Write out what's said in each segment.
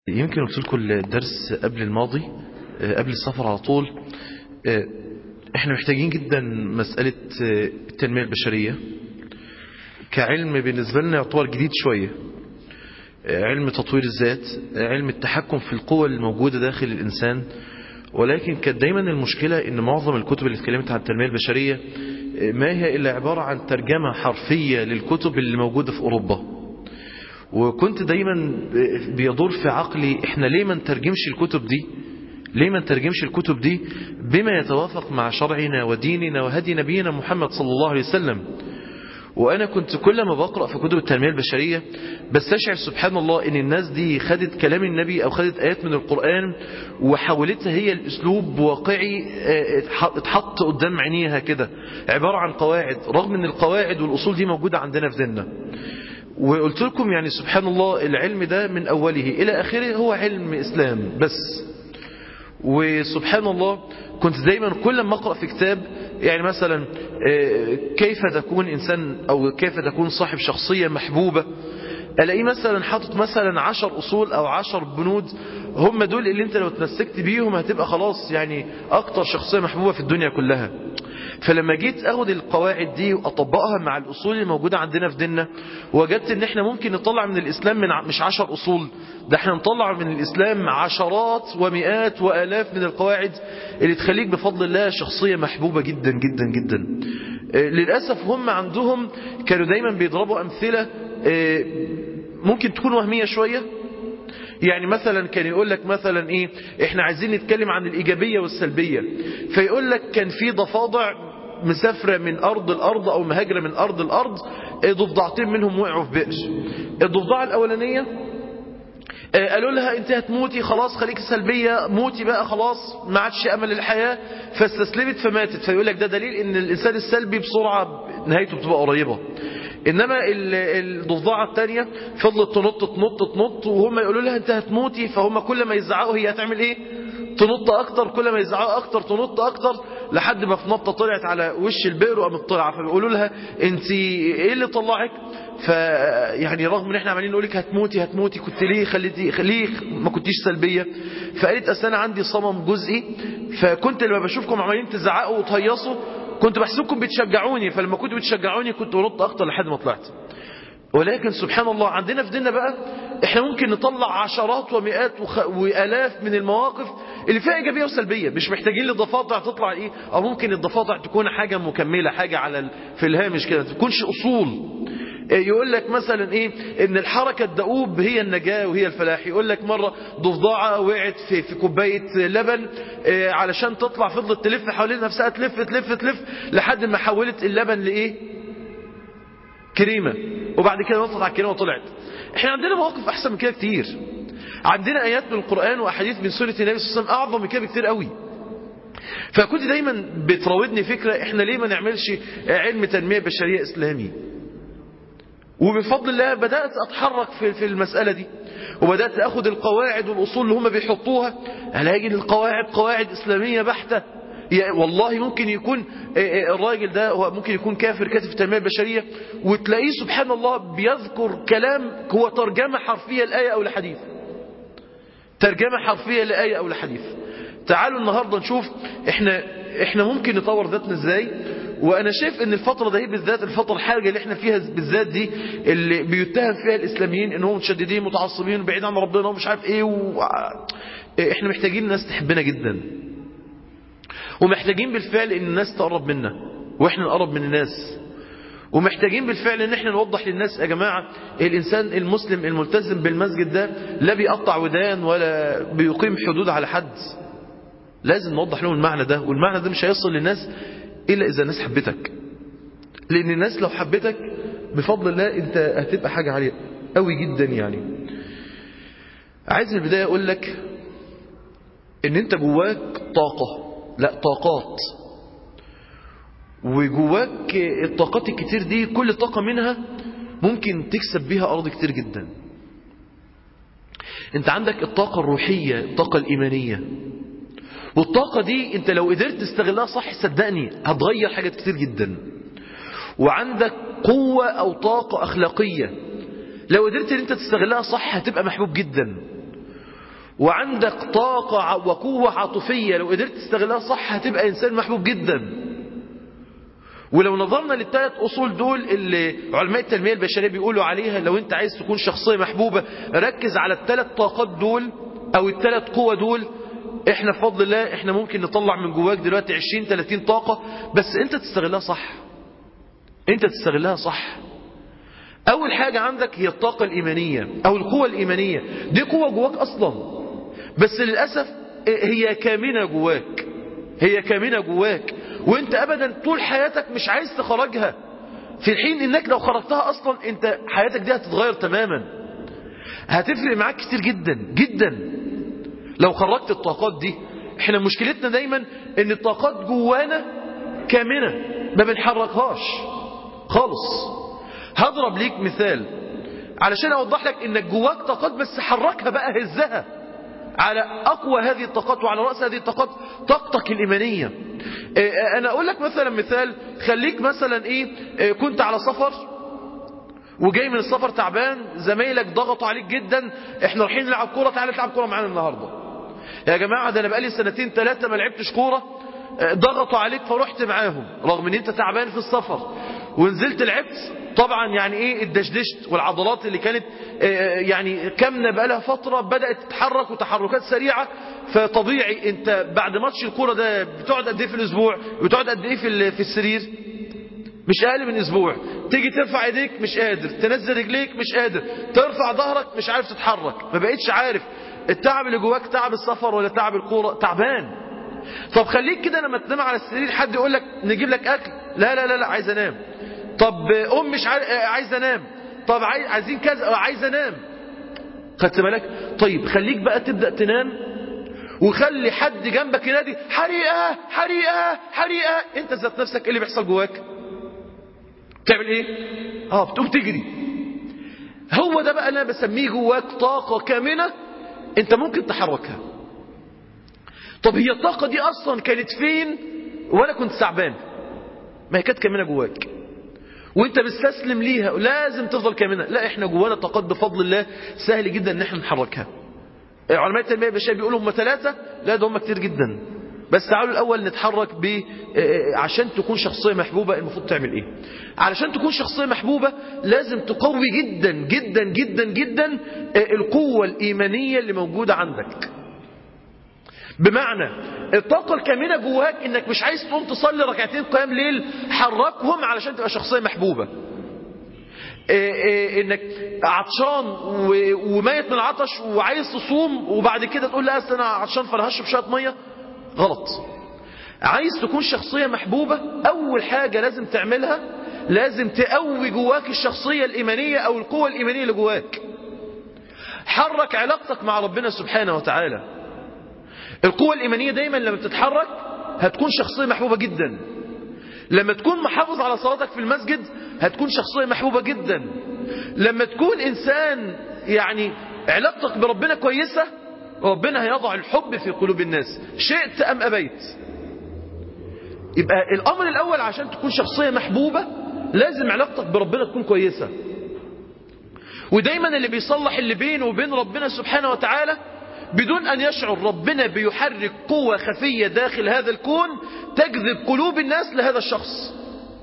يمكن قلت لكم الدرس قبل الماضي قبل السفر على طول احنا محتاجين جدا مسألة التنمية البشرية كعلم بالنسبة لنا يعتبر جديد شوية علم تطوير الذات علم التحكم في القوة الموجودة داخل الإنسان ولكن كانت دايما المشكلة ان معظم الكتب اللي اتكلمت عن التنمية البشرية ما هي إلا عبارة عن ترجمة حرفية للكتب اللي موجودة في أوروبا وكنت دايما بيدور في عقلي احنا ليه ما نترجمش الكتب دي ليه ما نترجمش الكتب دي بما يتوافق مع شرعنا وديننا وهدي نبينا محمد صلى الله عليه وسلم وأنا كنت كل ما بقرأ في كتب التنمية البشرية بستشعر سبحان الله إن الناس دي خدت كلام النبي أو خدت آيات من القرآن وحولتها هي الأسلوب واقعي اتحط قدام عينيها كده عبارة عن قواعد رغم أن القواعد والأصول دي موجودة عندنا في ديننا وقلت لكم يعني سبحان الله العلم ده من أوله إلى آخره هو علم إسلام بس وسبحان الله كنت دايما كل ما أقرأ في كتاب يعني مثلا كيف تكون إنسان أو كيف تكون صاحب شخصية محبوبة ألاقيه مثلا حاطط مثلا عشر أصول أو عشر بنود هم دول اللي انت لو تمسكت بيهم هتبقى خلاص يعني أكتر شخصية محبوبة في الدنيا كلها فلما جيت اخد القواعد دي واطبقها مع الاصول الموجودة عندنا في ديننا وجدت ان احنا ممكن نطلع من الاسلام من مش عشر اصول ده احنا نطلع من الاسلام عشرات ومئات والاف من القواعد اللي تخليك بفضل الله شخصية محبوبة جدا جدا جدا للأسف هم عندهم كانوا دايما بيضربوا امثلة ممكن تكون وهمية شوية يعني مثلا كان يقول لك مثلا ايه احنا عايزين نتكلم عن الايجابية والسلبية فيقول لك كان في ضفادع مسافرة من ارض الارض او مهاجرة من ارض الارض ضفدعتين منهم وقعوا في بئر الضفدعة الاولانية قالوا لها انت هتموتي خلاص خليك سلبية موتي بقى خلاص ما عادش امل الحياة فاستسلمت فماتت فيقول لك ده دليل ان الانسان السلبي بسرعة نهايته بتبقى قريبة انما الضفدعه الثانيه فضلت تنط تنط تنط وهم يقولوا لها انت هتموتي فهم كل ما يزعقوا هي هتعمل ايه تنط اكتر كل ما يزعقوا اكتر تنط اكتر لحد ما في نطه طلعت على وش البئر وقامت طالعه فبيقولوا لها انت ايه اللي طلعك فيعني رغم ان احنا عمالين نقول لك هتموتي هتموتي كنت ليه خليتي ليه ما كنتيش سلبيه فقالت اصل انا عندي صمم جزئي فكنت لما بشوفكم عمالين تزعقوا وتهيصوا كنت بحسبكم بتشجعوني فلما كنتوا بتشجعوني كنت بنط اكتر لحد ما طلعت ولكن سبحان الله عندنا في ديننا بقى احنا ممكن نطلع عشرات ومئات وخ... والاف من المواقف اللي فيها ايجابيه وسلبيه مش محتاجين للضفادع تطلع ايه او ممكن الضفادع تكون حاجه مكمله حاجه على ال... في الهامش كده ما تكونش اصول يقول لك مثلا ايه ان الحركة الدؤوب هي النجاة وهي الفلاح يقول لك مرة ضفدعة وقعت في, في كوباية لبن إيه علشان تطلع فضلت تلف حوالين نفسها تلف تلف تلف لحد ما حولت اللبن لايه كريمة وبعد كده نطت على الكريمة وطلعت احنا عندنا مواقف احسن من كده كتير عندنا ايات من القرآن واحاديث من سنة النبي صلى الله عليه وسلم اعظم من كده بكتير قوي فكنت دايما بتراودني فكرة احنا ليه ما نعملش علم تنمية بشرية اسلامي وبفضل الله بدأت أتحرك في في المسألة دي وبدأت أخذ القواعد والأصول اللي هم بيحطوها ألاقي القواعد قواعد إسلامية بحتة يعني والله ممكن يكون الراجل ده هو ممكن يكون كافر كاتب في التنمية البشرية وتلاقيه سبحان الله بيذكر كلام هو ترجمة حرفية لآية أو لحديث ترجمة حرفية لآية أو لحديث تعالوا النهاردة نشوف احنا احنا ممكن نطور ذاتنا ازاي وانا شايف ان الفترة دي بالذات الفترة الحرجة اللي احنا فيها بالذات دي اللي بيتهم فيها الاسلاميين انهم متشددين متعصبين بعيد عن ربنا ومش عارف ايه و... احنا محتاجين الناس تحبنا جدا ومحتاجين بالفعل ان الناس تقرب منا واحنا نقرب من الناس ومحتاجين بالفعل ان احنا نوضح للناس يا جماعة الانسان المسلم الملتزم بالمسجد ده لا بيقطع ودان ولا بيقيم حدود على حد لازم نوضح لهم المعنى ده والمعنى ده مش هيصل للناس إلا إذا الناس حبتك لأن الناس لو حبتك بفضل الله أنت هتبقى حاجة عالية قوي جدا يعني عايز من البداية أقول لك أن أنت جواك طاقة لا طاقات وجواك الطاقات الكتير دي كل طاقة منها ممكن تكسب بيها أرض كتير جدا أنت عندك الطاقة الروحية الطاقة الإيمانية والطاقة دي انت لو قدرت تستغلها صح صدقني هتغير حاجات كتير جدا وعندك قوة او طاقة اخلاقية لو قدرت ان انت تستغلها صح هتبقى محبوب جدا وعندك طاقة وقوة عاطفية لو قدرت تستغلها صح هتبقى إنسان محبوب جدا ولو نظرنا للثلاث أصول دول اللي علماء التنمية البشرية بيقولوا عليها لو أنت عايز تكون شخصية محبوبة ركز على الثلاث طاقات دول أو الثلاث قوة دول احنا بفضل الله احنا ممكن نطلع من جواك دلوقتي 20 30 طاقة بس انت تستغلها صح انت تستغلها صح اول حاجة عندك هي الطاقة الايمانية او القوة الايمانية دي قوة جواك اصلا بس للأسف هي كامنة جواك هي كامنة جواك وانت ابدا طول حياتك مش عايز تخرجها في الحين انك لو خرجتها اصلا انت حياتك دي هتتغير تماما هتفرق معاك كتير جدا جدا لو خرجت الطاقات دي احنا مشكلتنا دايما ان الطاقات جوانا كامنة ما بنحركهاش خالص هضرب ليك مثال علشان اوضح لك انك جواك طاقات بس حركها بقى هزها على اقوى هذه الطاقات وعلى راس هذه الطاقات طاقتك الايمانيه اه انا اقول لك مثلا مثال خليك مثلا ايه اه كنت على سفر وجاي من السفر تعبان زمايلك ضغطوا عليك جدا احنا رايحين نلعب كوره تعالى تلعب كوره معانا النهارده يا جماعه ده انا بقالي سنتين ثلاثه ما لعبتش كوره ضغطوا عليك فرحت معاهم رغم ان انت تعبان في السفر ونزلت لعبت طبعا يعني ايه اتدشدشت والعضلات اللي كانت يعني كامنه بقالها فتره بدات تتحرك وتحركات سريعه فطبيعي انت بعد ماتش الكوره ده بتقعد قد ايه في الاسبوع بتقعد قد ايه في في السرير مش اقل من اسبوع تيجي ترفع ايديك مش قادر تنزل رجليك مش قادر ترفع ظهرك مش عارف تتحرك ما بقيتش عارف التعب اللي جواك تعب السفر ولا تعب الكوره تعبان طب خليك كده لما تنام على السرير حد يقول لك نجيب لك اكل لا لا لا لا عايز انام طب ام مش عايز انام طب عايزين كذا عايز انام خدت بالك طيب خليك بقى تبدا تنام وخلي حد جنبك ينادي حريقه حريقه حريقه انت ذات نفسك ايه اللي بيحصل جواك بتعمل ايه اه بتقوم تجري هو ده بقى اللي انا بسميه جواك طاقه كامنه انت ممكن تحركها طب هي الطاقه دي اصلا كانت فين وانا كنت تعبان ما هي كانت كامنه جواك وانت مستسلم ليها لازم تفضل كامنه لا احنا جوانا طاقات بفضل الله سهل جدا ان احنا نحركها علماء التنميه البشريه بيقولوا هم ثلاثه لا ده هم كتير جدا بس تعالوا الاول نتحرك ب عشان تكون شخصيه محبوبه المفروض تعمل ايه علشان تكون شخصيه محبوبه لازم تقوي جدا جدا جدا جدا القوه الايمانيه اللي موجوده عندك بمعنى الطاقة الكامنة جواك انك مش عايز تقوم تصلي ركعتين قيام ليل حركهم علشان تبقى شخصية محبوبة إيه إيه انك عطشان وميت من العطش وعايز تصوم وبعد كده تقول لا اصل انا عطشان فانا هشرب شويه ميه غلط عايز تكون شخصيه محبوبه اول حاجه لازم تعملها لازم تقوي جواك الشخصيه الايمانيه او القوه الايمانيه اللي جواك حرك علاقتك مع ربنا سبحانه وتعالى القوة الإيمانية دايما لما بتتحرك هتكون شخصية محبوبة جدا لما تكون محافظ على صلاتك في المسجد هتكون شخصية محبوبة جدا لما تكون إنسان يعني علاقتك بربنا كويسة ربنا هيضع الحب في قلوب الناس شئت أم أبيت يبقى الأمر الأول عشان تكون شخصية محبوبة لازم علاقتك بربنا تكون كويسة ودايما اللي بيصلح اللي بينه وبين ربنا سبحانه وتعالى بدون أن يشعر ربنا بيحرك قوة خفية داخل هذا الكون تجذب قلوب الناس لهذا الشخص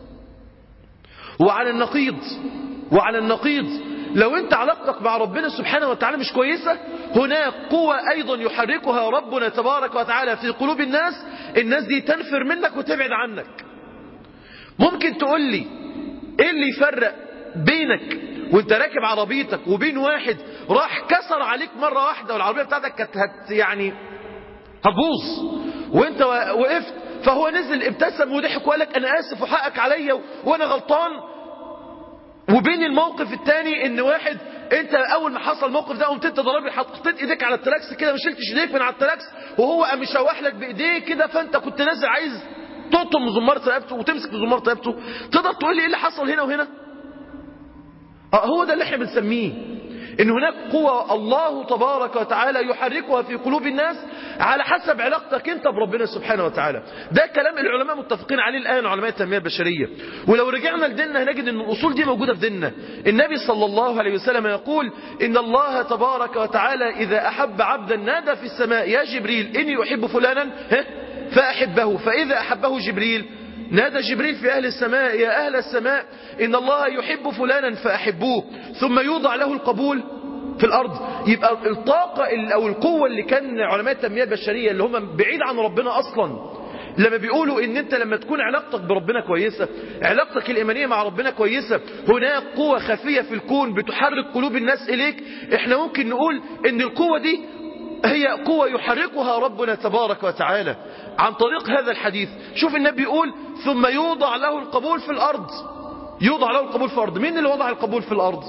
وعلى النقيض وعلى النقيض لو انت علاقتك مع ربنا سبحانه وتعالى مش كويسة هناك قوة أيضا يحركها ربنا تبارك وتعالى في قلوب الناس الناس دي تنفر منك وتبعد عنك ممكن تقول لي ايه اللي يفرق بينك وانت راكب عربيتك وبين واحد راح كسر عليك مرة واحدة والعربية بتاعتك كانت هت يعني هتبوظ وانت وقفت فهو نزل ابتسم وضحك وقال لك انا اسف وحقك عليا وانا غلطان وبين الموقف الثاني ان واحد انت اول ما حصل الموقف ده قمت انت ضربي حطيت ايديك على التراكس كده ما شلتش ايديك من على التراكس وهو قام مشوح لك بايديه كده فانت كنت نازل عايز تقطم من زماره رقبته وتمسك من زماره رقبته تقدر تقول لي ايه اللي حصل هنا وهنا اه هو ده اللي احنا بنسميه ان هناك قوة الله تبارك وتعالى يحركها في قلوب الناس على حسب علاقتك انت بربنا سبحانه وتعالى ده كلام العلماء متفقين عليه الآن علماء التنمية البشرية ولو رجعنا لديننا هنجد ان الأصول دي موجودة في ديننا النبي صلى الله عليه وسلم يقول إن الله تبارك وتعالى إذا أحب عبدا نادى في السماء يا جبريل إني أحب فلانا فأحبه فإذا أحبه جبريل نادى جبريل في أهل السماء يا أهل السماء إن الله يحب فلانا فأحبوه ثم يوضع له القبول في الأرض يبقى الطاقة أو القوة اللي كان علماء التنمية البشرية اللي هم بعيد عن ربنا أصلا لما بيقولوا ان انت لما تكون علاقتك بربنا كويسة علاقتك الإيمانية مع ربنا كويسة هناك قوة خفية في الكون بتحرك قلوب الناس إليك احنا ممكن نقول ان القوة دي هي قوة يحركها ربنا تبارك وتعالى عن طريق هذا الحديث شوف النبي يقول ثم يوضع له القبول في الأرض يوضع له القبول في الأرض مين اللي وضع القبول في الأرض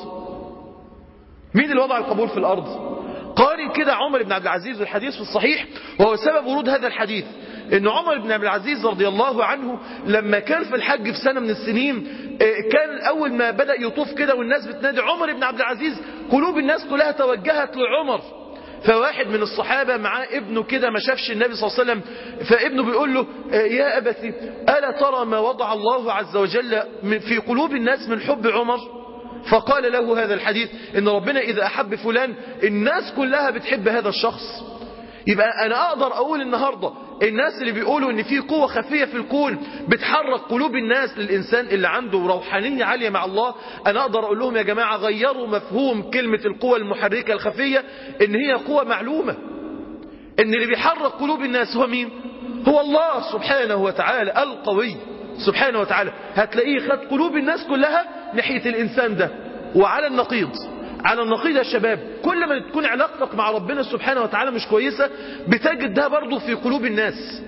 مين اللي وضع القبول في الأرض قارن كده عمر بن عبد العزيز والحديث في الصحيح وهو سبب ورود هذا الحديث ان عمر بن عبد العزيز رضي الله عنه لما كان في الحج في سنة من السنين كان اول ما بدأ يطوف كده والناس بتنادي عمر بن عبد العزيز قلوب الناس كلها توجهت لعمر فواحد من الصحابة معاه ابنه كده ما شافش النبي صلى الله عليه وسلم فابنه بيقول له يا أبتي ألا ترى ما وضع الله عز وجل في قلوب الناس من حب عمر فقال له هذا الحديث ان ربنا إذا أحب فلان الناس كلها بتحب هذا الشخص يبقى أنا أقدر أقول النهاردة الناس اللي بيقولوا ان في قوة خفية في الكون بتحرك قلوب الناس للإنسان اللي عنده روحانية عالية مع الله أنا أقدر أقول لهم يا جماعة غيروا مفهوم كلمة القوة المحركة الخفية ان هي قوة معلومة ان اللي بيحرك قلوب الناس هو مين هو الله سبحانه وتعالى القوي سبحانه وتعالى هتلاقيه خد قلوب الناس كلها ناحية الإنسان ده وعلى النقيض على النقيض يا شباب كل ما تكون علاقتك مع ربنا سبحانه وتعالى مش كويسة بتجد ده برضه في قلوب الناس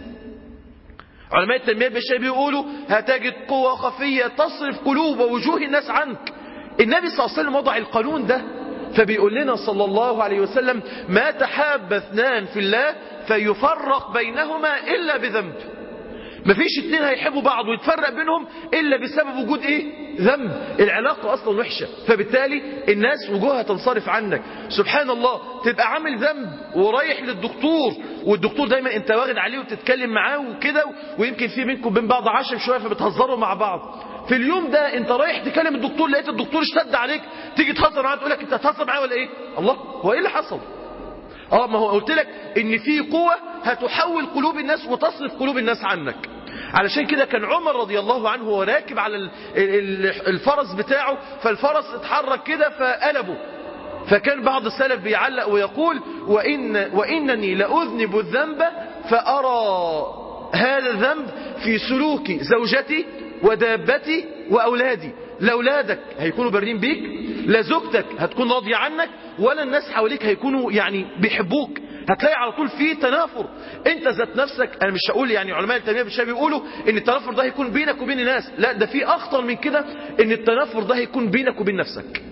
علماء التنمية البشرية بيقولوا هتجد قوة خفية تصرف قلوب ووجوه الناس عنك النبي صلى الله عليه وسلم وضع القانون ده فبيقول لنا صلى الله عليه وسلم ما تحاب اثنان في الله فيفرق بينهما إلا بذنب مفيش اتنين هيحبوا بعض ويتفرق بينهم إلا بسبب وجود إيه ذنب العلاقة أصلا وحشة فبالتالي الناس وجوهها تنصرف عنك سبحان الله تبقى عامل ذنب ورايح للدكتور والدكتور دايما انت واخد عليه وتتكلم معاه وكده ويمكن في منكم بين بعض عشم شوية فبتهزروا مع بعض في اليوم ده انت رايح تكلم الدكتور لقيت الدكتور اشتد عليك تيجي تهزر معاه تقول لك انت هتهزر معاه ولا ايه الله هو ايه اللي حصل اه ما هو قلت لك ان في قوة هتحول قلوب الناس وتصرف قلوب الناس عنك علشان كده كان عمر رضي الله عنه وهو راكب على الفرس بتاعه فالفرس اتحرك كده فقلبه فكان بعض السلف بيعلق ويقول وإن وإنني لأذنب الذنب فأرى هذا الذنب في سلوك زوجتي ودابتي وأولادي لا أولادك هيكونوا بارين بيك لا زوجتك هتكون راضية عنك ولا الناس حواليك هيكونوا يعني بيحبوك هتلاقي على طول في تنافر انت ذات نفسك انا مش هقول يعني علماء التنميه بالشباب بيقولوا ان التنافر ده هيكون بينك وبين الناس لا ده في اخطر من كده ان التنافر ده هيكون بينك وبين نفسك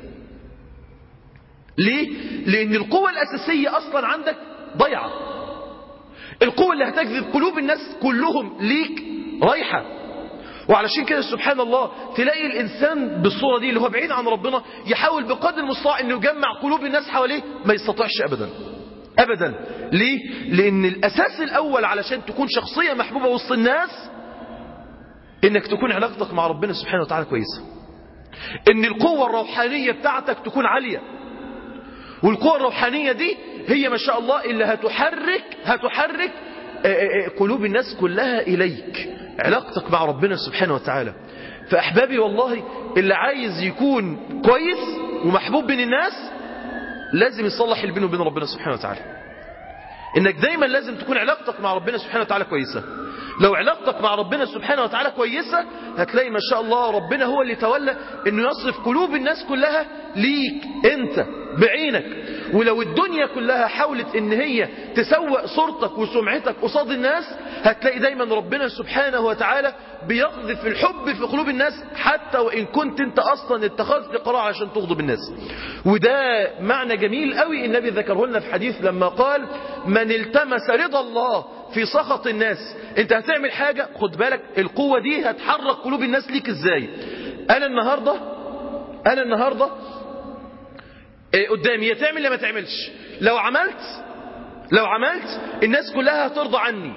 ليه لان القوه الاساسيه اصلا عندك ضيعه القوه اللي هتجذب قلوب الناس كلهم ليك رايحه وعلشان كده سبحان الله تلاقي الإنسان بالصورة دي اللي هو بعيد عن ربنا يحاول بقدر المستطاع أنه يجمع قلوب الناس حواليه ما يستطيعش أبدا أبدا ليه؟ لأن الأساس الأول علشان تكون شخصية محبوبة وسط الناس إنك تكون علاقتك مع ربنا سبحانه وتعالى كويسة إن القوة الروحانية بتاعتك تكون عالية والقوة الروحانية دي هي ما شاء الله اللي هتحرك هتحرك قلوب الناس كلها إليك علاقتك مع ربنا سبحانه وتعالى فأحبابي والله اللي عايز يكون كويس ومحبوب بين الناس لازم يصلح اللي بينه وبين ربنا سبحانه وتعالى انك دايما لازم تكون علاقتك مع ربنا سبحانه وتعالى كويسة لو علاقتك مع ربنا سبحانه وتعالى كويسة هتلاقي ما شاء الله ربنا هو اللي تولى انه يصرف قلوب الناس كلها ليك انت بعينك ولو الدنيا كلها حاولت ان هي تسوق صورتك وسمعتك قصاد الناس هتلاقي دايما ربنا سبحانه وتعالى بيقذف الحب في قلوب الناس حتى وان كنت انت اصلا اتخذت قرار عشان تغضب الناس وده معنى جميل قوي النبي ذكره لنا في حديث لما قال من التمس رضا الله في سخط الناس انت هتعمل حاجة خد بالك القوة دي هتحرك قلوب الناس ليك ازاي انا النهاردة انا النهاردة إيه قدامي يا تعمل يا ما تعملش لو عملت لو عملت الناس كلها هترضى عني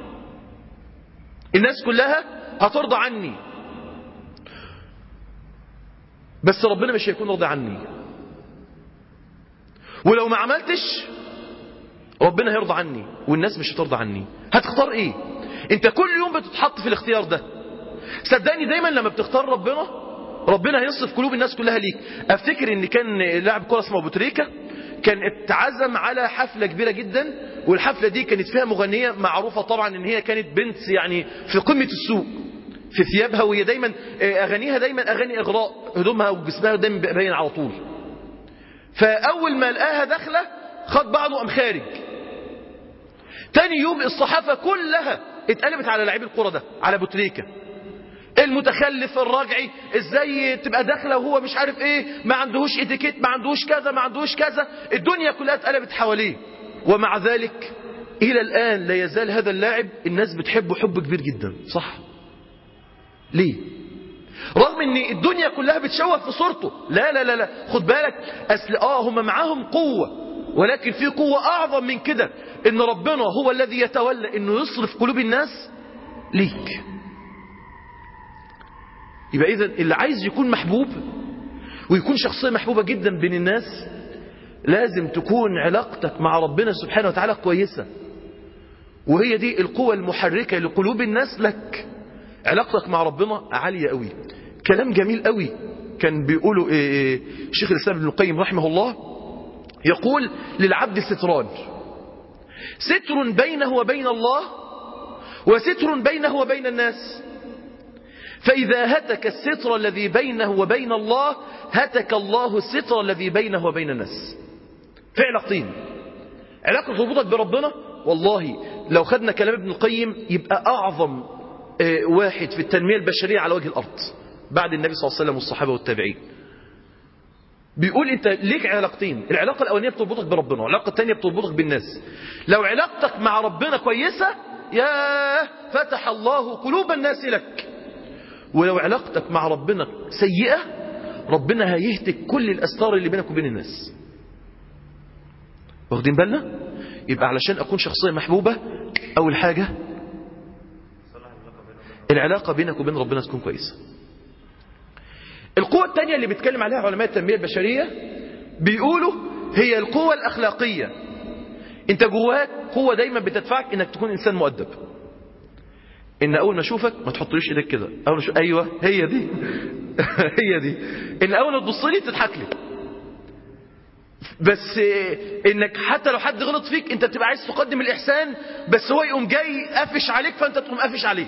الناس كلها هترضى عني بس ربنا مش هيكون راضي عني ولو ما عملتش ربنا هيرضى عني والناس مش هترضى عني هتختار ايه انت كل يوم بتتحط في الاختيار ده صدقني دايما لما بتختار ربنا ربنا هيصرف قلوب الناس كلها ليك افتكر ان كان لاعب كره اسمه ابو تريكه كان اتعزم على حفلة كبيرة جدا والحفلة دي كانت فيها مغنية معروفة طبعا ان هي كانت بنت يعني في قمة السوق في ثيابها وهي دايما اغانيها دايما اغاني اغراء هدومها وجسمها دايما باين على طول فاول ما لقاها داخله خد بعضه قام خارج تاني يوم الصحافة كلها اتقلبت على لعيب الكرة ده على بوتريكا المتخلف الراجعي ازاي تبقى داخله وهو مش عارف ايه ما عندهوش اتيكيت ما عندهوش كذا ما عندهوش كذا الدنيا كلها اتقلبت حواليه ومع ذلك الى الان لا يزال هذا اللاعب الناس بتحبه حب كبير جدا صح ليه رغم ان الدنيا كلها بتشوه في صورته لا لا لا لا خد بالك اصل اه هم معاهم قوه ولكن في قوه اعظم من كده ان ربنا هو الذي يتولى انه يصرف قلوب الناس ليك يبقى إذا اللي عايز يكون محبوب ويكون شخصية محبوبة جدا بين الناس لازم تكون علاقتك مع ربنا سبحانه وتعالى كويسة وهي دي القوة المحركة لقلوب الناس لك علاقتك مع ربنا عالية قوي كلام جميل قوي كان بيقوله إيه شيخ الإسلام ابن القيم رحمه الله يقول للعبد ستران ستر بينه وبين الله وستر بينه وبين الناس فإذا هتك الستر الذي بينه وبين الله هتك الله الستر الذي بينه وبين الناس في علاقتين علاقة ربوطك بربنا والله لو خدنا كلام ابن القيم يبقى أعظم واحد في التنمية البشرية على وجه الأرض بعد النبي صلى الله عليه وسلم والصحابة والتابعين بيقول انت ليك علاقتين العلاقة الأولانية بتربطك بربنا والعلاقة الثانية بتربطك بالناس لو علاقتك مع ربنا كويسة يا فتح الله قلوب الناس لك ولو علاقتك مع ربنا سيئة ربنا هيهتك كل الأستار اللي بينك وبين الناس واخدين بالنا يبقى علشان أكون شخصية محبوبة أول حاجة العلاقة بينك وبين ربنا تكون كويسة القوة الثانية اللي بيتكلم عليها علماء التنمية البشرية بيقولوا هي القوة الأخلاقية انت جواك قوة دايما بتدفعك انك تكون انسان مؤدب ان اول ما اشوفك ما تحطليش ايدك كده اول ما اشوف ايوه هي دي هي دي ان اول ما تبص لي تضحك لي بس انك حتى لو حد غلط فيك انت بتبقى عايز تقدم الاحسان بس هو يقوم جاي قافش عليك فانت تقوم قافش عليه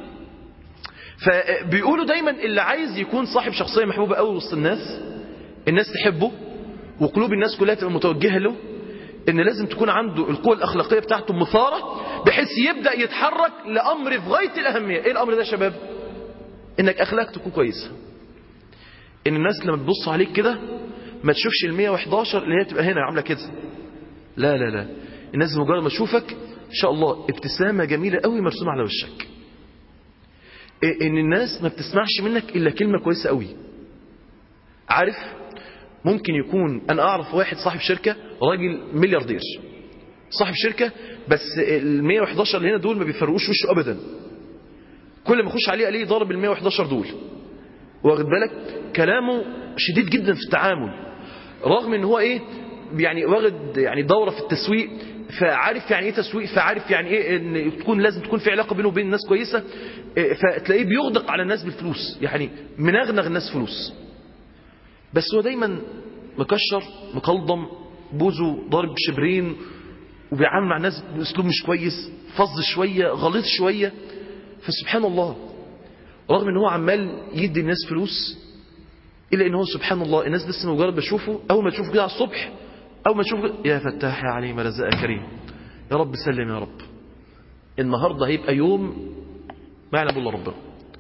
فبيقولوا دايما اللي عايز يكون صاحب شخصيه محبوبه قوي وسط الناس الناس تحبه وقلوب الناس كلها تبقى متوجهه له ان لازم تكون عنده القوة الاخلاقية بتاعته مثارة بحيث يبدأ يتحرك لامر في غاية الاهمية ايه الامر ده يا شباب انك اخلاقك تكون كويسة ان الناس لما تبص عليك كده ما تشوفش ال 111 اللي هي تبقى هنا عاملة كده لا لا لا الناس مجرد ما تشوفك ان شاء الله ابتسامة جميلة قوي مرسومة على وشك ان الناس ما بتسمعش منك الا كلمة كويسة قوي عارف ممكن يكون انا اعرف واحد صاحب شركة راجل ملياردير صاحب شركة بس ال 111 اللي هنا دول ما بيفرقوش وشه ابدا كل ما اخش عليه الاقيه ضارب ال 111 دول واخد بالك كلامه شديد جدا في التعامل رغم ان هو ايه يعني واخد يعني دورة في التسويق فعارف يعني ايه تسويق فعارف يعني ايه ان تكون لازم تكون في علاقة بينه وبين الناس كويسة فتلاقيه بيغدق على الناس بالفلوس يعني منغنغ الناس فلوس بس هو دايما مكشر مقلضم بوزه ضارب شبرين وبيعامل مع الناس باسلوب مش كويس فظ شوية غلط شوية فسبحان الله رغم ان هو عمال يدي الناس فلوس الا ان هو سبحان الله الناس لسه مجرد بشوفه اول ما تشوفه كده على الصبح اول ما تشوفه يا فتاح يا عليم رزاق كريم يا رب سلم يا رب النهارده هيبقى يوم ما يعلم الا ربنا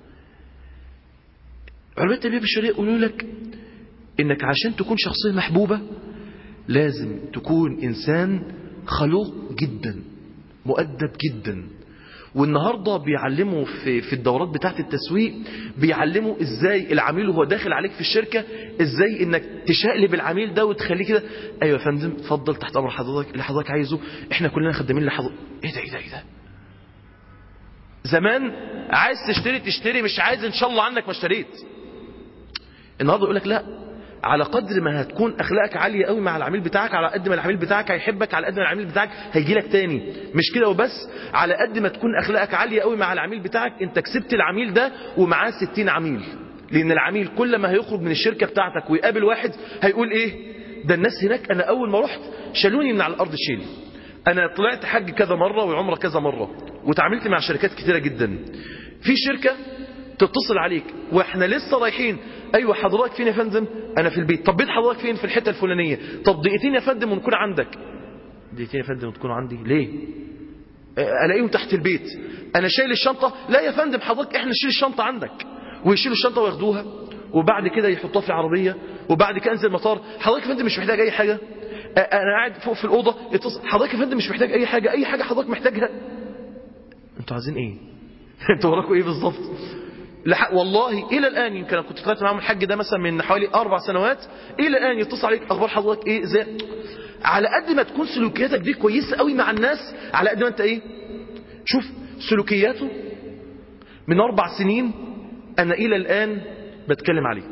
علماء التنميه البشريه يقولوا لك انك عشان تكون شخصيه محبوبه لازم تكون انسان خلوق جدا مؤدب جدا والنهاردة بيعلموا في, في الدورات بتاعة التسويق بيعلموا ازاي العميل وهو داخل عليك في الشركة ازاي انك تشقلب العميل ده وتخليه كده ايوه يا فندم اتفضل تحت امر حضرتك اللي حضرتك عايزه احنا كلنا خدامين لحضرتك ايه ده ايه ده ايه ده زمان عايز تشتري تشتري مش عايز ان شاء الله عنك ما اشتريت النهارده يقول لك لا على قدر ما هتكون اخلاقك عاليه قوي مع العميل بتاعك على قد ما العميل بتاعك هيحبك على قد ما العميل بتاعك هيجي لك تاني مش كده وبس على قد ما تكون اخلاقك عاليه قوي مع العميل بتاعك انت كسبت العميل ده ومعاه 60 عميل لان العميل كل ما هيخرج من الشركه بتاعتك ويقابل واحد هيقول ايه ده الناس هناك انا اول ما رحت شالوني من على الارض شيل انا طلعت حج كذا مره وعمره كذا مره وتعاملت مع شركات كتيره جدا في شركه تتصل عليك واحنا لسه رايحين ايوه حضرتك فين يا فندم انا في البيت طب بيت حضرتك فين في الحته الفلانيه طب دقيقتين يا فندم ونكون عندك دقيقتين يا فندم ونكون عندي ليه آه، الاقيهم تحت البيت انا شايل الشنطه لا يا فندم حضرتك احنا نشيل الشنطه عندك ويشيلوا الشنطه وياخدوها وبعد كده يحطوها في العربيه وبعد كده انزل المطار حضرتك يا فندم مش محتاج اي حاجه آه، انا قاعد فوق في الاوضه يتصل حضرتك يا فندم مش محتاج اي حاجه اي حاجه حضرتك محتاجها انتوا عايزين ايه انتوا وراكم ايه بالظبط لح... والله الى الان يمكن انا كنت طلعت معاهم الحج ده مثلا من حوالي اربع سنوات الى الان يتصل عليك اخبار حضرتك ايه زي على قد ما تكون سلوكياتك دي كويسه قوي مع الناس على قد ما انت ايه شوف سلوكياته من اربع سنين انا الى الان بتكلم عليه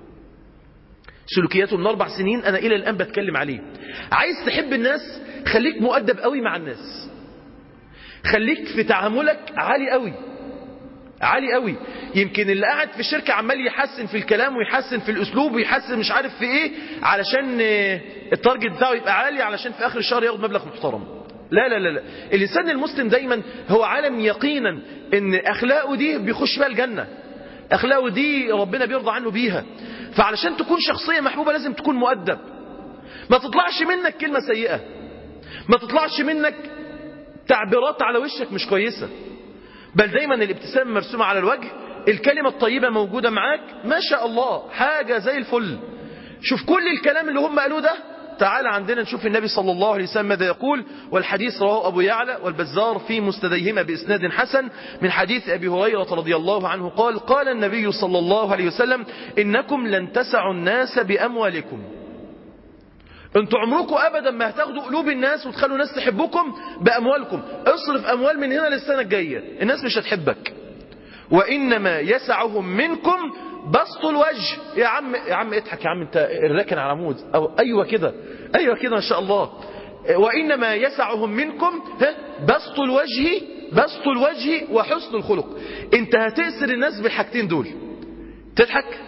سلوكياته من اربع سنين انا الى الان بتكلم عليه عايز تحب الناس خليك مؤدب قوي مع الناس خليك في تعاملك عالي قوي عالي قوي يمكن اللي قاعد في الشركة عمال يحسن في الكلام ويحسن في الأسلوب ويحسن مش عارف في إيه علشان آه، التارجت بتاعه يبقى عالي علشان في آخر الشهر ياخد مبلغ محترم لا لا لا لا الإنسان المسلم دايما هو عالم يقينا إن أخلاقه دي بيخش بيها الجنة أخلاقه دي ربنا بيرضى عنه بيها فعلشان تكون شخصية محبوبة لازم تكون مؤدب ما تطلعش منك كلمة سيئة ما تطلعش منك تعبيرات على وشك مش كويسة بل دايما الابتسامة مرسومة على الوجه الكلمة الطيبة موجودة معاك ما شاء الله حاجة زي الفل شوف كل الكلام اللي هم قالوه ده تعال عندنا نشوف النبي صلى الله عليه وسلم ماذا يقول والحديث رواه أبو يعلى والبزار في مستديهما بإسناد حسن من حديث أبي هريرة رضي الله عنه قال قال النبي صلى الله عليه وسلم إنكم لن تسعوا الناس بأموالكم انتوا عمركم ابدا ما هتاخدوا قلوب الناس وتخلوا الناس تحبكم باموالكم اصرف اموال من هنا للسنه الجايه الناس مش هتحبك وانما يسعهم منكم بسط الوجه يا عم يا عم اضحك يا عم انت الراكن على عمود او ايوه كده ايوه كده ان شاء الله وانما يسعهم منكم ها بسط الوجه بسط الوجه وحسن الخلق انت هتأسر الناس بالحاجتين دول تضحك